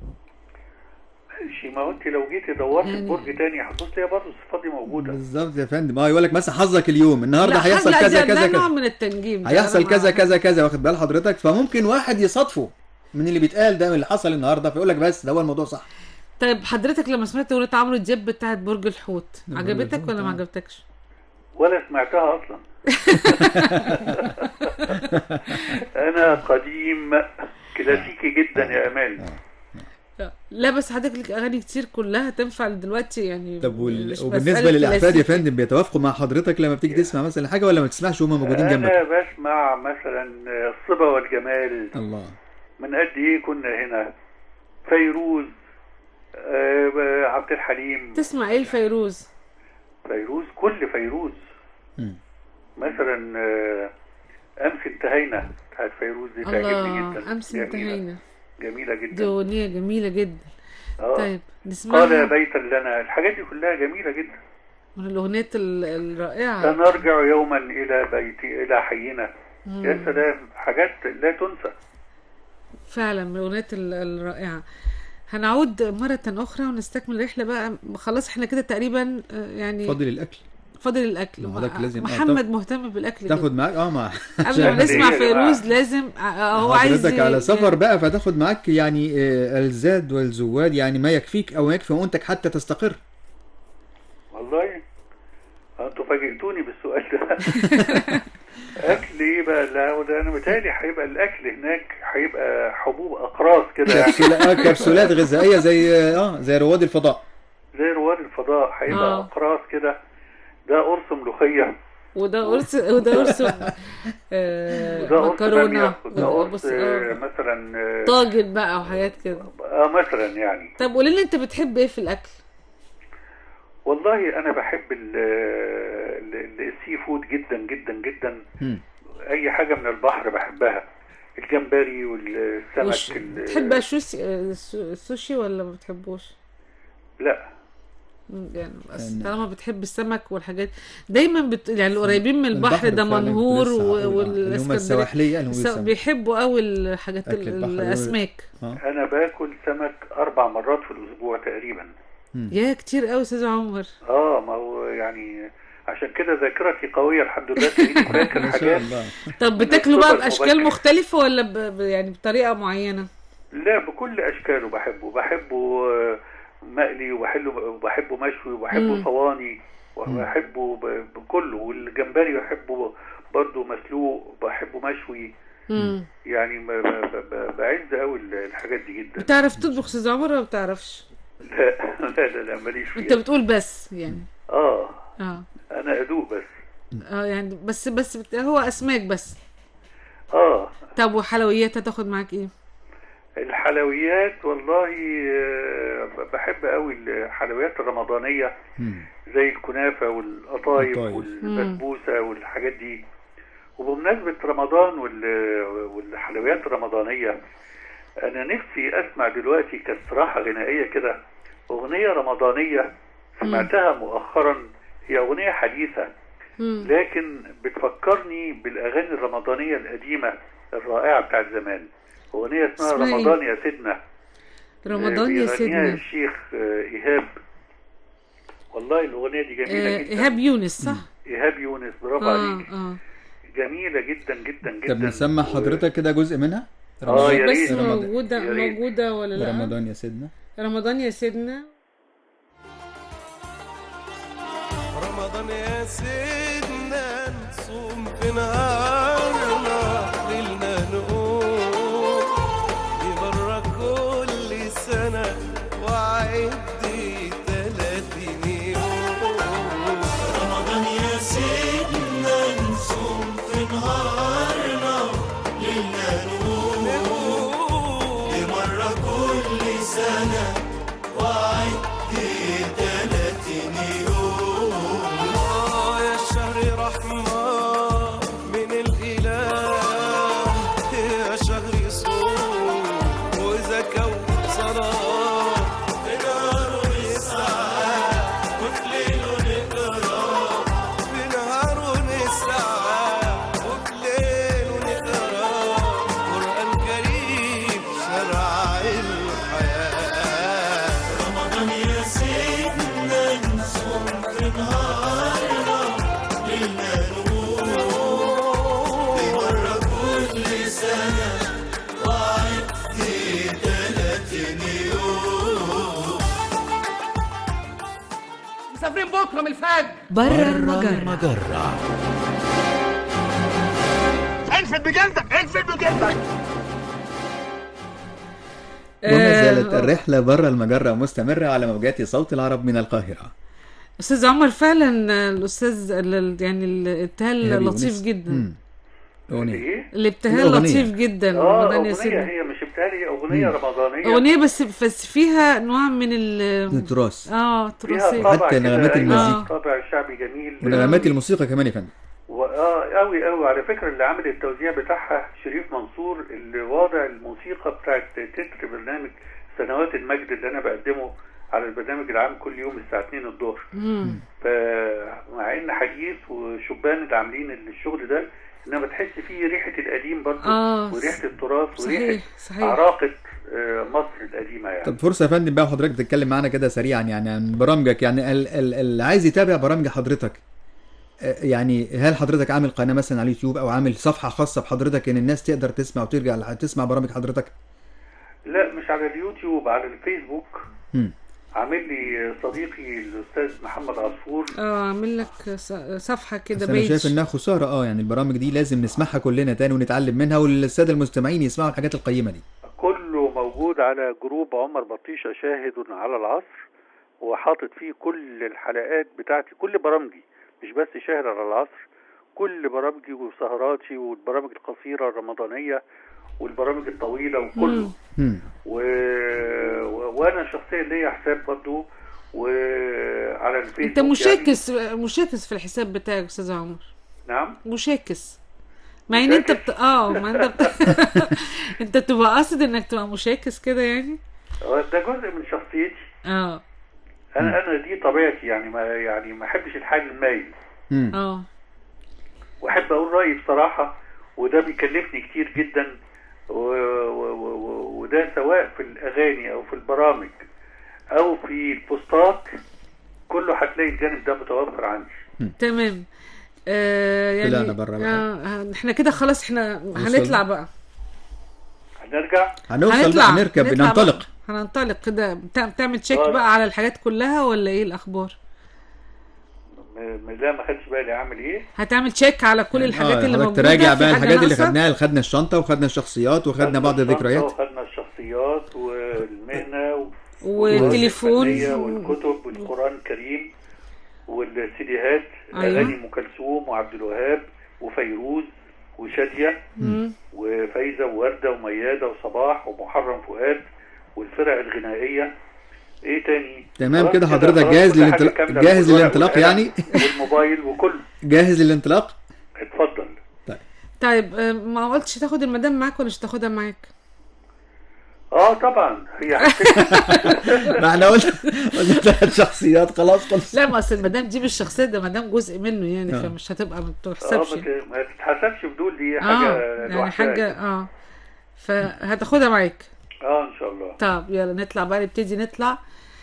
ماشي ما هو انت لو جيتي دورت في يعني- برج تاني هتبص تلاقي برضه الصفات دي موجوده بالظبط يا فندم اه يقول لك مثلا حظك اليوم النهارده لا، هيحصل لا، كذا ده- كذا ده نوع كذا من التنجيم ده هيحصل أنا كذا مع- كذا كذا واخد بال حضرتك فممكن واحد يصادفه من اللي بيتقال ده من اللي حصل النهارده فيقول لك بس ده هو الموضوع صح طيب حضرتك لما سمعت اغنيه عمرو دياب بتاعت برج الحوت برج عجبتك الحوت، ولا ما آه. عجبتكش؟ ولا سمعتها اصلا انا قديم كلاسيكي جدا يا امال لا بس حضرتك لك اغاني كتير كلها تنفع دلوقتي يعني طب وال... مش وبالنسبه مسألة للاحفاد يا كلاسيكي. فندم بيتوافقوا مع حضرتك لما بتيجي تسمع مثلا حاجه ولا ما تسمعش وهم موجودين انا جنبك بسمع مثلا الصبا والجمال الله من قد ايه كنا هنا فيروز آه، عبد الحليم تسمع ايه الفيروز؟ فيروز كل فيروز مم. مثلا آه، امس انتهينا بتاعت فيروز دي تعجبني الله جدا امس جميلة. انتهينا جميله دي جدا اغنيه جميله جدا آه. طيب قال نسمعها بيتا لنا الحاجات دي كلها جميله جدا من الاغنيات ال- الرائعه سنرجع يوما الى بيتي الى حينا يا سلام حاجات لا تنسى فعلا من الاغنيات ال- الرائعه هنعود مرة أخرى ونستكمل الرحلة بقى خلاص احنا كده تقريبا آه، يعني فاضل الاكل فاضل الأكل ما هو ده لازم- آه، محمد تاخ- مهتم بالأكل تاخد جدا معاك اه مع قبل ما عشان نسمع إيه يا جماعة؟ فيروز لازم آه، هو عايز حضرتك على ي- سفر بقى فتاخد معاك يعني آه، الزاد والزواد يعني ما يكفيك او ما يكفي وانتك حتى تستقر والله انتوا فاجئتوني بالسؤال ده اكل ايه بقى لا ده انا متهيألي هيبقى الاكل هناك هيبقى حبوب اقراص كده يعني كبسولا- آه، كبسولات غذائيه زي اه زي رواد الفضاء زي رواد الفضاء هيبقى آه. اقراص كده ده قرص ملوخيه وده قرص وده قرص آه، وده قرص مكرونة باميه وده وده قرص بص آه، آه، مثلا آه، طاجن بقى وحاجات كده آه، مثلا يعني طب قولي لي انت بتحب ايه في الأكل؟ والله انا بحب ال- ال- ال- السي فود جدا جدا جدا مم. اي حاجه من البحر بحبها الجمبري والسمك وش... ال- بتحب بقى الشوسي آه، السو- السوشي ولا ما بتحبوش؟ لا مم، يعني بس يعني- طالما بتحب السمك والحاجات دايما بت... يعني القريبين من البحر ده فعلاً كنت منهور لسه و... هقول، آه، اللي هم والاسكندريه السواحليه اللي هم الس- السمك. بيحبوا قوي الحاجات أكل ال- البحر وال- الاسماك انا باكل سمك اربع مرات في الاسبوع تقريبا يا كتير قوي استاذ عمر اه ما هو يعني عشان كده ذاكرتي قويه الحمد لله تلاقيني فاكر ما شاء حاجات الله طب من بتاكلوا بقى الصبح باشكال المبكر. مختلفه ولا ب... ب... يعني بطريقه معينه لا بكل اشكاله بحبه بحبه آه، مقلي وبحبه وبحبه مشوي وبحبه مم. صواني وبحبه ب- بكله والجمبري بحبه برضه مسلوق بحبه مشوي مم. يعني ب- ب- ب- بعز قوي الحاجات دي جدا بتعرف تطبخ استاذ عمر ولا ما بتعرفش لا لا لا, لا ماليش انت فيها بتقول بس يعني اه اه انا ادوق بس اه يعني بس بس بت... هو اسماك بس اه طب وحلويات هتاخد معاك ايه الحلويات والله آه، بحب قوي الحلويات الرمضانية مم. زي الكنافة والقطايف القطايف. والبسبوسة والحاجات دي وبمناسبة رمضان وال- والحلويات الرمضانية أنا نفسي أسمع دلوقتي كاستراحة غنائية كده أغنية رمضانية سمعتها مؤخرا هي أغنية حديثة مم. لكن بتفكرني بالأغاني الرمضانية القديمة الرائعة بتاعت زمان أغنية اسمها اسمها إيه؟ رمضان يا سيدنا رمضان يا بيغنيها سيدنا الشيخ آه، إيهاب والله الأغنية دي جميلة آه، جدا ايهاب يونس صح إيهاب يونس برافو اه عليك اه جميلة جدا جدا جدا طب نسمع و- حضرتك كده جزء منها آه، يا بس ريت. رمضان. موجوده يا ريت. موجوده ولا لا رمضان يا سيدنا رمضان يا سيدنا رمضان يا سيدنا نصوم في نهارنا ليلنا نقوم يمر كل سنة وعدي تلاتين يوم رمضان يا سيدنا نصوم في بركة وصلاة بنهار ونسعى وفي ليل ونقرا بنهار ونسعى وفي ليل ونقرا قرآن كريم شرع الحياة رمضان يا سيدنا نصوم في نهارنا ليلنا نور مرة كل سنة وعد في تلاتين يوم مسافرين بكره من الفجر بره المجرة المجرة انفد بجلدك انفد بجلدك وما آه، زالت الرحلة برا المجرة مستمرة على موجات صوت العرب من القاهرة استاذ عمر فعلا آه، الاستاذ ال- ال- يعني الابتهال هذه لطيف ونس. جدا مم. أغنية ايه الابتهال الأغنية. لطيف جدا اه رمضان يا اغنيه سيدنا هي مش بتالي اغنيه مم. رمضانيه اغنيه بس بس فيها نوع من ال التراث اه فيها تراثيه طابع حتى كده، نغمات أيوة، المزيكا. طابع شعبي جميل ونغمات الموسيقى كمان يا فندم و- اه قوي قوي على فكره اللي عامل التوزيع بتاعها شريف منصور اللي واضع الموسيقى بتاعت تتر برنامج سنوات المجد اللي انا بقدمه على البرنامج العام كل يوم الساعه 2 الظهر مم. فمع ان حديث وشبان اللي عاملين الشغل ده انما تحس فيه ريحه القديم برضه آه، وريحه التراث صحيح وريحه صحيح عراقه آه، مصر القديمه يعني طب فرصة يا فندم بقى حضرتك تتكلم معانا كده سريعا يعني عن برامجك يعني ال- ال- اللي عايز يتابع برامج حضرتك آه، يعني هل حضرتك عامل قناة مثلا على اليوتيوب أو عامل صفحة خاصة بحضرتك إن الناس تقدر تسمع وترجع لح- تسمع برامج حضرتك؟ لا مش على اليوتيوب على الفيسبوك مم. عامل لي صديقي الاستاذ محمد عصفور اه اعمل لك ص- صفحه كده بس أنا شايف بيج إنها خسارة أه يعني البرامج دي لازم نسمعها كلنا تاني ونتعلم منها والسادة المستمعين يسمعوا الحاجات القيمة دي. كله موجود على جروب عمر بطيشة شاهد على العصر وحاطط فيه كل الحلقات بتاعتي كل برامجي مش بس شاهد على العصر كل برامجي وسهراتي والبرامج القصيرة الرمضانية والبرامج الطويلة وكله مم. و... و... وانا شخصيا ليا حساب برضو وعلى الفيسبوك انت مشاكس مشاكس في الحساب بتاعك استاذ عمر يعني نعم مشاكس مع ان انت بت... اه ما انت بت... انت بتبقى قاصد انك تبقى مشاكس كده يعني هو ده جزء من شخصيتي اه انا انا دي طبيعتي يعني ما يعني ما احبش الحاج المايل مم. اه واحب اقول رايي بصراحه وده بيكلفني كتير جدا و... و... و... وده سواء في الاغاني او في البرامج او في البوستات كله هتلاقي الجانب ده متوفر عندي تمام آه يعني طلعنا برا بقى. آه احنا كده خلاص احنا هنطلع بقى هنرجع هنوصل هنطلع بقى نركب هنطلع ننطلق بقى. هننطلق كده بتع- بتعمل تشيك آه. بقى على الحاجات كلها ولا ايه الاخبار م... م- لا ما خدش بالي اعمل ايه هتعمل تشيك على كل الحاجات آه، اللي حضرتك موجوده تراجع في بقى حاجة الحاجات اللي ناقصة؟ خدناها خدنا الشنطة وخدنا الشخصيات وخدنا بعض الشنطة الذكريات وخدنا الشخصيات والمهنه و... والتليفون والفنية والكتب والقران الكريم والسيديهات أيوة. اغاني ام كلثوم وعبد الوهاب وفيروز وشاديه مم. وفايزه وورده ومياده وصباح ومحرم فؤاد والفرق الغنائيه ايه تاني تمام خلاص كده حضرتك خلاص جاهز كل حاجة للانطلاق كاملة جاهز بالورق للانطلاق والقلم يعني والموبايل وكله جاهز للانطلاق اتفضل طيب آه، ما قلتش تاخد المدام معاك ولا مش تاخدها معاك اه طبعا هي ما احنا قلنا قلنا ثلاث شخصيات خلاص خلص لا ما اصل المدام دي مش شخصيه ده مدام جزء منه يعني آه. فمش هتبقى ما اه بتحسبش ما ت- ما تتحسبش بدول دي حاجه اه يعني لوحدها حاجه كده. اه فهتاخدها معاك اه ان شاء الله طب يلا نطلع بقى نبتدي نطلع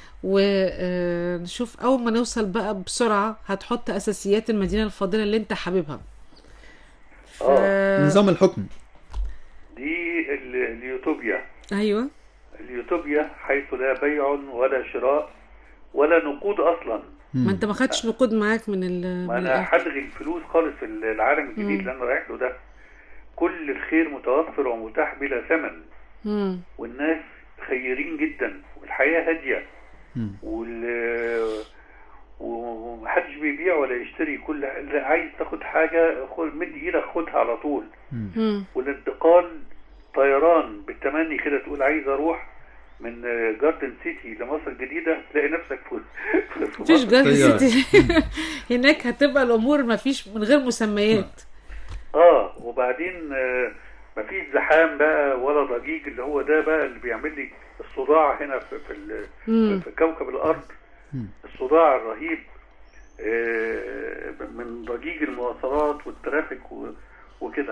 ونشوف اول ما نوصل بقى بسرعه هتحط اساسيات المدينه الفاضله اللي انت حاببها ف... نظام الحكم دي ال- اليوتوبيا ايوه اليوتوبيا حيث لا بيع ولا شراء ولا نقود اصلا ما انت ما خدتش نقود معاك من ال ما من انا الآخر. هلغي الفلوس خالص في العالم الجديد اللي انا رايح له ده كل الخير متوفر ومتاح بلا ثمن مم. والناس خيرين جدا والحياه هاديه مم. وال ومحدش بيبيع ولا يشتري كل اللي عايز تاخد حاجه خد مد ايدك خدها على طول مم. والانتقال طيران بالتمني كده تقول عايز اروح من جاردن سيتي لمصر الجديده تلاقي نفسك في في مفيش مصر. جارد طيارة. سيتي هناك هتبقى الامور مفيش من غير مسميات اه وبعدين آه، مفيش زحام بقى ولا ضجيج اللي هو ده بقى اللي بيعمل لي الصداع هنا في في, ال- مم. في كوكب الارض الصداع الرهيب آه، من ضجيج المواصلات والترافيك و- وكده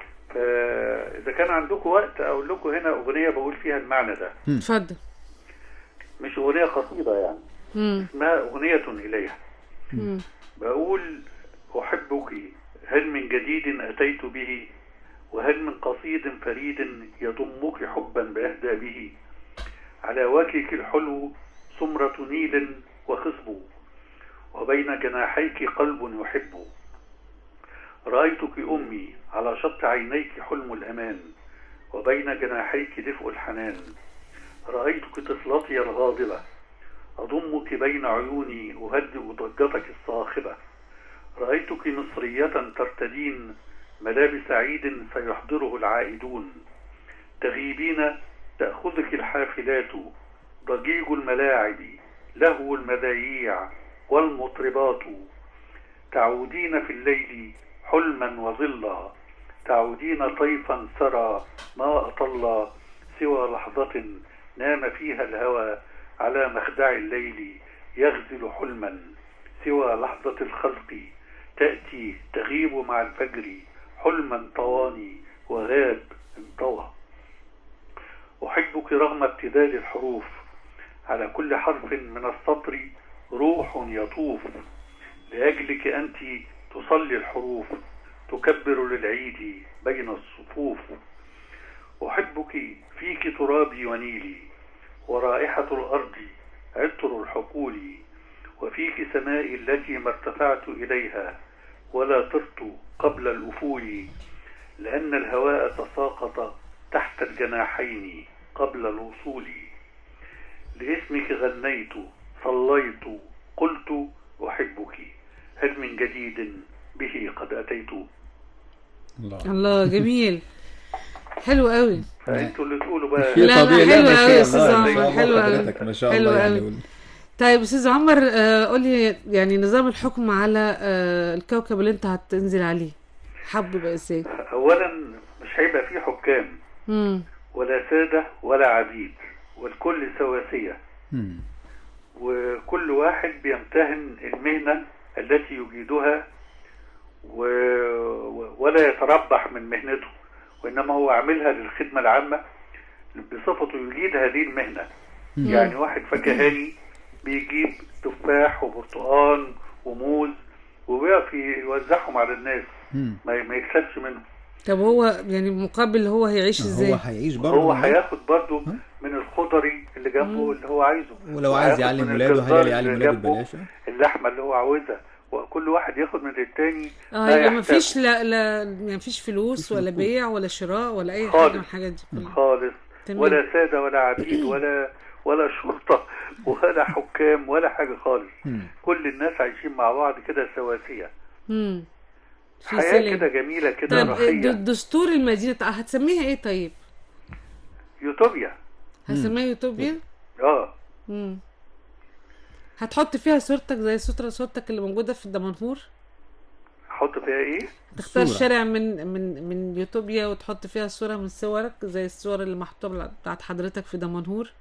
فاذا كان عندكم وقت اقول لكم هنا اغنيه بقول فيها المعنى ده اتفضل مش اغنيه قصيده يعني مم. اسمها اغنيه اليها مم. بقول أحبك هل من جديد أتيت به وهل من قصيد فريد يضمك حبا بأهدى به على وجهك الحلو سمرة نيل وخصب وبين جناحيك قلب يحب رأيتك أمي على شط عينيك حلم الأمان وبين جناحيك دفء الحنان رأيتك طفلتي الغاضبة أضمك بين عيوني أهدئ ضجتك الصاخبة رأيتك مصرية ترتدين ملابس عيد سيحضره العائدون تغيبين تأخذك الحافلات ضجيج الملاعب لهو المذاييع والمطربات تعودين في الليل حلما وظلا تعودين طيفا سرى ما أطل سوى لحظة نام فيها الهوى على مخدع الليل يغزل حلما سوى لحظة الخلق تأتي تغيب مع الفجر حلما طواني وغاب انطوى أحبك رغم ابتذال الحروف على كل حرف من السطر روح يطوف لأجلك أنت تصلي الحروف تكبر للعيد بين الصفوف أحبك فيك ترابي ونيلي ورائحة الأرض عطر الحقول وفيك سمائي التي ما ارتفعت إليها ولا طرت قبل الأفول لأن الهواء تساقط تحت الجناحين قبل الوصول لاسمك غنيت صليت قلت أحبك هل من جديد به قد أتيت الله الله جميل حلو قوي فأنتوا اللي تقولوا بقى شيء لا، لا، طبيعي حلو ما أوي شاء يا أستاذ الله، ما عمر، شاء الله حلو أوي. حضرتك، ما شاء حلو الله يعني أوي. طيب استاذ عمر آه، قولي يعني نظام الحكم على آه، الكوكب اللي انت هتنزل عليه حب يبقى ازاي أولا مش هيبقى فيه حكام امم ولا سادة ولا عبيد والكل سواسية مم. وكل واحد بيمتهن المهنة التي يجيدها و... و- ولا يتربح من مهنته وإنما هو عاملها للخدمة العامة بصفته يجيد هذه المهنة مم. يعني واحد فكهاني بيجيب تفاح وبرتقال وموز وبيقف يوزعهم على الناس مم. ما ما يكسبش منهم طب هو يعني مقابل هو هيعيش ازاي هو هيعيش برضه هو معاه. هياخد برضه من الخضري اللي جنبه اللي هو عايزه ولو عايز وهياخد يعلم من ولاده الجزار هيلاقي يعلم اللي ولاده جنبه ببلاش اللحمه اللي هو عاوزها وكل واحد ياخد من التاني اه ما يبقى يحتاجه. مفيش لا لا مفيش فلوس ولا بيع ولا شراء ولا اي خالص. حاجه من الحاجات دي كلها خالص تمام. ولا ساده ولا عبيد ولا ولا شرطه ولا حكام ولا حاجه خالص مم. كل الناس عايشين مع بعض كده سواسيه امم في حياه سلام كده جميله كده طب رخيه د- دستور المدينه طب هتسميها ايه طيب يوتوبيا هسميها يوتوبيا اه امم هتحط فيها صورتك زي صورة صورتك اللي موجوده في الدمنهور احط فيها ايه تختار الصورة. شارع من من من يوتوبيا وتحط فيها صورة من صورك زي الصور اللي محطوطة بتاعت حضرتك في دمنهور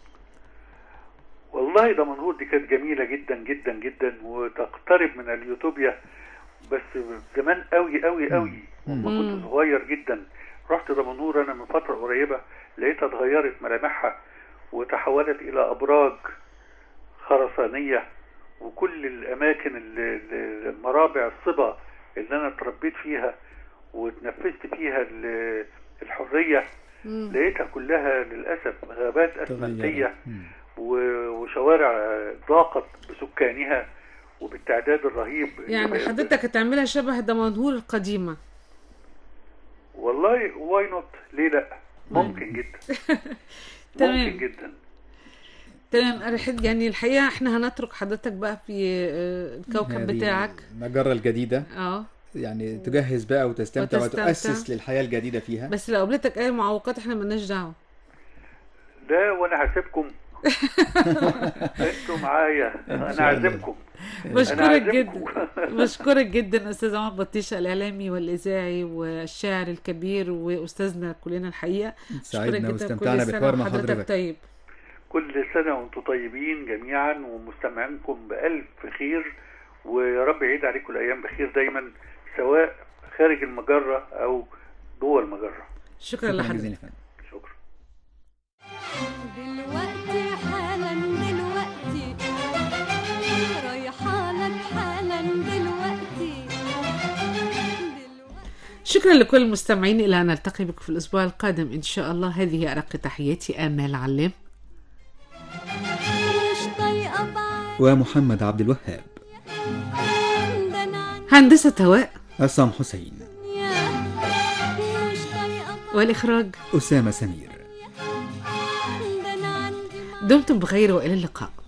والله دمنهور دي كانت جميلة جدا جدا جدا وتقترب من اليوتوبيا بس زمان قوي قوي قوي لما مم. كنت صغير جدا رحت دمنهور انا من فترة قريبة لقيتها اتغيرت ملامحها وتحولت الى ابراج خرسانية وكل الاماكن اللي اللي- المرابع الصبا اللي انا اتربيت فيها واتنفذت فيها ال- الحرية مم. لقيتها كلها للأسف غابات أسمنتية تغير. مم. و- وشوارع ضاقت بسكانها وبالتعداد الرهيب يعني حضرتك هتعملها شبه دمنهور القديمة والله واي نوت ليه لا ممكن جدا تمام. ممكن جدا تمام أرحد يعني الحقيقة احنا هنترك حضرتك بقى في آه، الكوكب هذه بتاعك المجرة الجديدة اه يعني تجهز بقى وتستمتع وتستمتع. وتؤسس للحياة الجديدة فيها بس لو قابلتك اي معوقات احنا ملناش دعوة لا وانا هسيبكم انتوا معايا انا عازمكم أنا بشكرك عازمكم. جدا بشكرك جدا استاذ عمر بطيشه الاعلامي والاذاعي والشاعر الكبير واستاذنا كلنا الحقيقه سعدنا بشكرك جدا. واستمتعنا كل سنة بحوار مع وحضرتك حضرتك. طيب كل سنة وانتم طيبين جميعا ومستمعينكم بألف خير ويا رب يعيد عليكم الأيام بخير دايما سواء خارج المجرة أو جوه المجرة شكرا لحضرتك شكرا دلوقتي حالا دلوقتي رايحة لك حالا دلوقتي شكرا لكل المستمعين الى ان نلتقي بكم في الاسبوع القادم ان شاء الله هذه ارق تحياتي امال علام مش طايقة بعد ومحمد عبد الوهاب ده انا هندسه هواء عصام حسين مش طايقة والاخراج أسامة سمير ده انا عندي دمتم بخير والى اللقاء